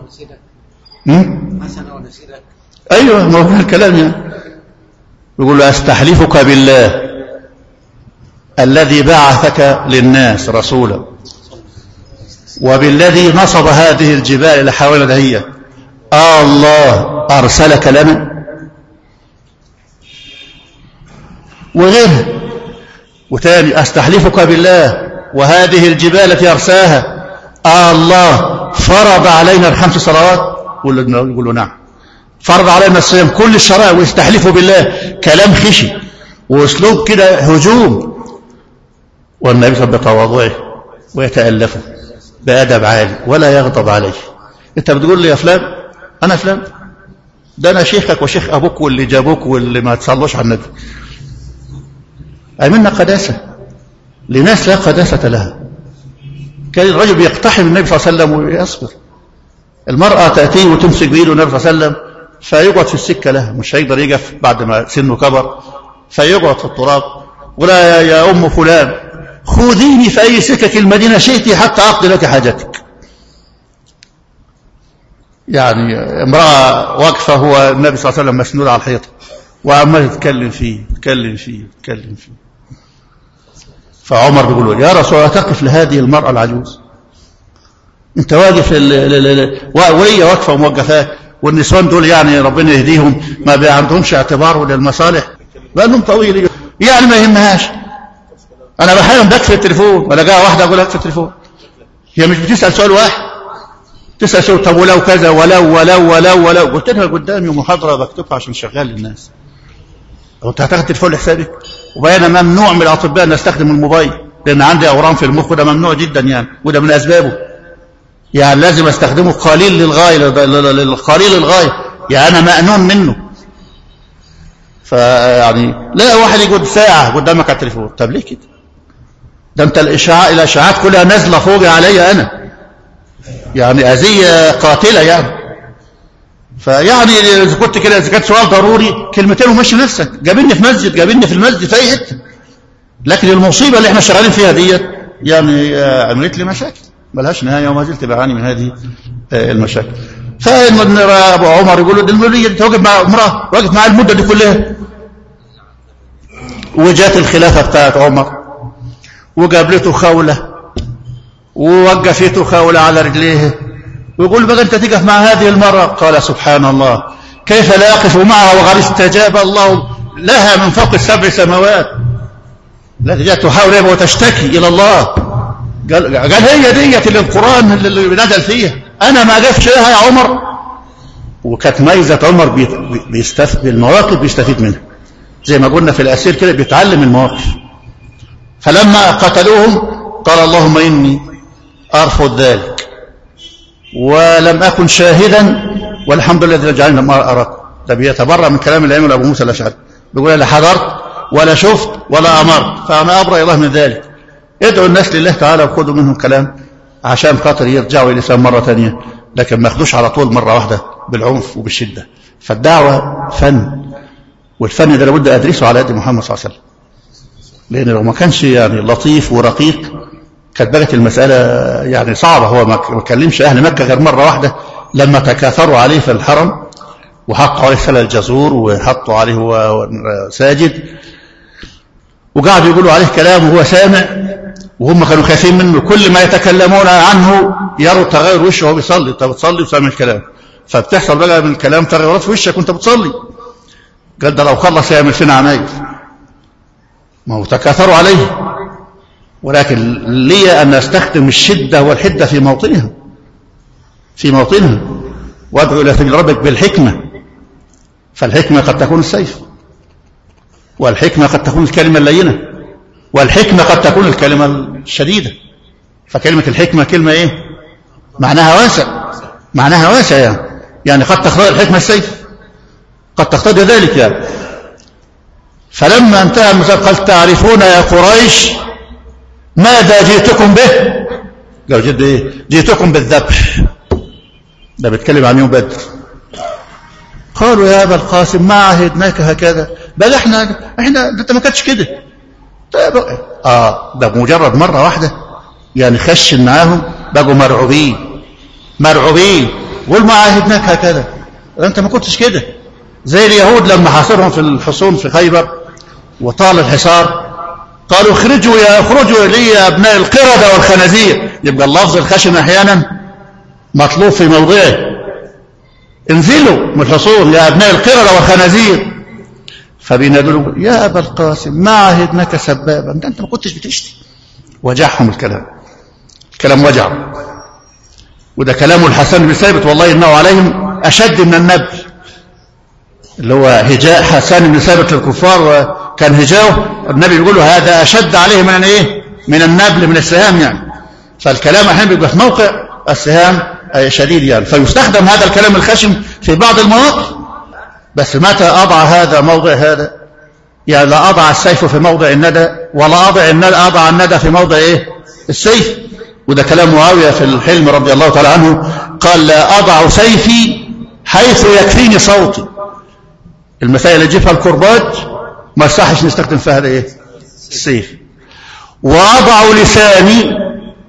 حسن ونسيرك ايوه ما هو الكلام يعني يقول له استحلفك بالله الذي بعثك للناس رسولا وبالذي نصب هذه الجبال الى حوالي هي آه الله ارسلك لنا وغيرها وتاني استحلفك بالله وهذه الجبال التي ارساها آه الله فرض علينا الخمس صلوات يقول له نعم فرض علينا الصيام كل الشرائع ويستحلفوا بالله كلام خشي واسلوب كده هجوم والنبي صلى بتواضعه ويتألفه بأدب عالي ولا يغضب عليه انت بتقول لي يا فلان انا فلان ده انا شيخك وشيخ ابوك واللي جابوك واللي ما تصلوش على النبي عملنا قداسة لناس لا قداسة لها كان الرجل بيقتحم النبي صلى الله عليه وسلم ويصبر المرأة تأتيه وتمسك بإيده النبي صلى الله عليه وسلم فيقعد في السكة لها مش هيقدر يقف بعد ما سنه كبر فيقعد في التراب ولا يا أم فلان خذيني في أي سكك المدينة شئتي حتى أقضي لك حاجتك يعني امرأة واقفة هو النبي صلى الله عليه وسلم مسنود على الحيطة وعمال يتكلم فيه يتكلم فيه يتكلم فيه فعمر بيقول له يا رسول الله تقف لهذه المرأة العجوز انت واقف وهي واقفة وموقفاك والنسوان دول يعني ربنا يهديهم ما عندهمش اعتبار للمصالح بقالهم طويل يعني ما يهمهاش انا بحاول بكفي التليفون ولا جاء واحده اقول لك في التليفون هي مش بتسال سؤال واحد تسال سؤال طب ولو كذا ولو ولو ولو ولو قلت لها قدامي محاضره بكتبها عشان شغال للناس انت هتاخد التليفون لحسابك وبين ممنوع من الاطباء ان استخدم الموبايل لان عندي اورام في المخ وده ممنوع جدا يعني وده من اسبابه يعني لازم استخدمه قليل للغايه قليل للغايه يعني انا مأنون منه فيعني لا واحد يقعد ساعه قدامك على التليفون طب ليه كده ده انت الاشعاع الاشعاعات كلها نازله فوقي عليا انا يعني اذيه قاتله يعني فيعني اذا كنت كده اذا كان سؤال ضروري كلمتين ومشي نفسك جابني في مسجد جابني في المسجد في اي حته لكن المصيبه اللي احنا شغالين فيها ديت يعني عملت لي مشاكل ملهاش نهايه وما زلت بعاني من هذه المشاكل فان ابو عمر يقول له دي الموليه انت واقف مع امراه واقف معاه المده دي كلها وجات الخلافه بتاعت عمر وقابلته خوله ووقفته خوله على رجليه ويقول بقى انت تقف مع هذه المرأة قال سبحان الله كيف لا أقف معها وقد استجاب الله لها من فوق السبع سماوات التي جاءت تحاول وتشتكي إلى الله قال, قال هي ديت اللي القرآن اللي نزل فيها أنا ما قفش لها يا عمر وكانت ميزة عمر بيستفيد بالمواقف بيستفيد منها زي ما قلنا في الأسير كده بيتعلم المواقف فلما قتلوهم قال اللهم إني أرفض ذلك ولم أكن شاهدا والحمد لله الذي جعلني لما أراك ده بيتبرأ من كلام الأئمة أبو موسى الأشعري بيقول لا حضرت ولا شفت ولا أمرت فأنا أبرأ الله من ذلك ادعوا الناس لله تعالى وخذوا منهم كلام عشان خاطر يرجعوا إلى الإسلام مرة ثانية لكن ما ياخدوش على طول مرة واحدة بالعنف وبالشدة فالدعوة فن والفن ده لابد أدرسه على يد محمد صلى الله عليه وسلم لأن لو ما كانش يعني لطيف ورقيق كانت بقت المسألة يعني صعبة هو ما كلمش أهل مكة غير مرة واحدة لما تكاثروا عليه في الحرم وحطوا عليه سلة جزور وحطوا عليه هو ساجد وقعدوا يقولوا عليه كلام وهو سامع وهم كانوا خايفين منه كل ما يتكلمون عنه يروا تغير وشه وهو بيصلي انت بتصلي وسامع الكلام فبتحصل بقى من الكلام تغيرات في وشك وانت بتصلي قال ده لو خلص يعمل فينا عمايل ما هو تكاثروا عليه ولكن لي أن أستخدم الشدة والحدة في موطنها في موطنها وادعو إلى سبيل ربك بالحكمة فالحكمة قد تكون السيف والحكمة قد تكون الكلمة اللينة والحكمة قد تكون الكلمة الشديدة فكلمة الحكمة كلمة إيه معناها واسع معناها واسع يعني يعني قد تختار الحكمة السيف قد تقتضي ذلك يعني فلما انتهى المثال قال تعرفون يا قريش ماذا جئتكم به لو جد ايه جئتكم بالذبح ده بيتكلم عن يوم بدر قالوا يا ابا القاسم ما عهدناك هكذا بل احنا احنا ده انت ما كانتش كده طيب اه ده مجرد مره واحده يعني خشن معاهم بقوا مرعوبين مرعوبين قول ما عهدناك هكذا انت ما كنتش كده زي اليهود لما حاصرهم في الحصون في خيبر وطال الحصار قالوا اخرجوا يا اخرجوا لي يا ابناء القردة والخنازير يبقى اللفظ الخشن احيانا مطلوب في موضعه انزلوا من الحصون يا ابناء القردة والخنازير فبينادوا يا ابا القاسم ما عهدناك سبابا ده انت ما كنتش بتشتي وجعهم الكلام الكلام وجع وده كلام الحسن بن ثابت والله انه عليهم اشد من النبل اللي هو هجاء حسان بن ثابت للكفار كان هجاؤه النبي بيقول له هذا أشد عليه من ايه من النبل من السهام يعني فالكلام احيانا بيبقى في موقع السهام شديد يعني فيستخدم هذا الكلام الخشن في بعض المواقف بس متى أضع هذا موضع هذا يعني لا أضع السيف في موضع الندى ولا أضع الندى أضع الندى في موضع إيه السيف وده كلام معاوية في الحلم رضي الله تعالى عنه قال لا أضع سيفي حيث يكفيني صوتي المسائل اللي تجيبها الكرباج ما يصحش نستخدم فيها ايه السيف واضع لساني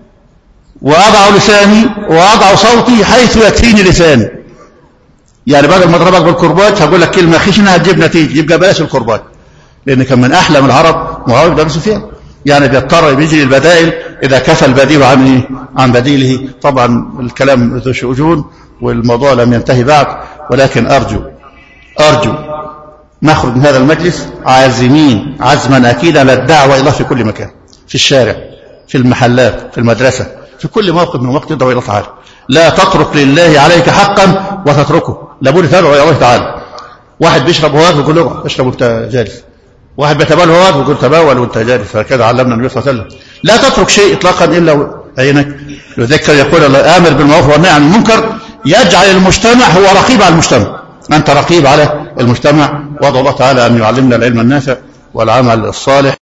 واضع لساني واضع صوتي حيث يكفيني لساني يعني بدل ما اضربك بالكرباج هقول لك كلمه خشنه هتجيب نتيجه يبقى بلاش الكرباج لان كان من احلم العرب معاويه بن سفيان يعني بيضطر بيجري البدائل اذا كفى البديل عن إيه؟ عن بديله طبعا الكلام ذو شؤون والموضوع لم ينتهي بعد ولكن ارجو ارجو نخرج من هذا المجلس عازمين عزما أكيدا للدعوة إلى الله في كل مكان في الشارع في المحلات في المدرسة في كل موقف من وقت تدعو إلى الله تعالى لا تترك لله عليك حقا وتتركه لابد تدعو إلى الله تعالى واحد بيشرب هوات ويقول له اشرب وانت جالس واحد بيتبول هوات ويقول تبول وانت جالس هكذا علمنا النبي صلى الله عليه وسلم لا تترك شيء اطلاقا الا عينك يذكر يقول الله امر بالمعروف والنهي عن المنكر يجعل المجتمع هو رقيب على المجتمع أنت رقيب على المجتمع وضع الله تعالى أن يعلمنا العلم النافع والعمل الصالح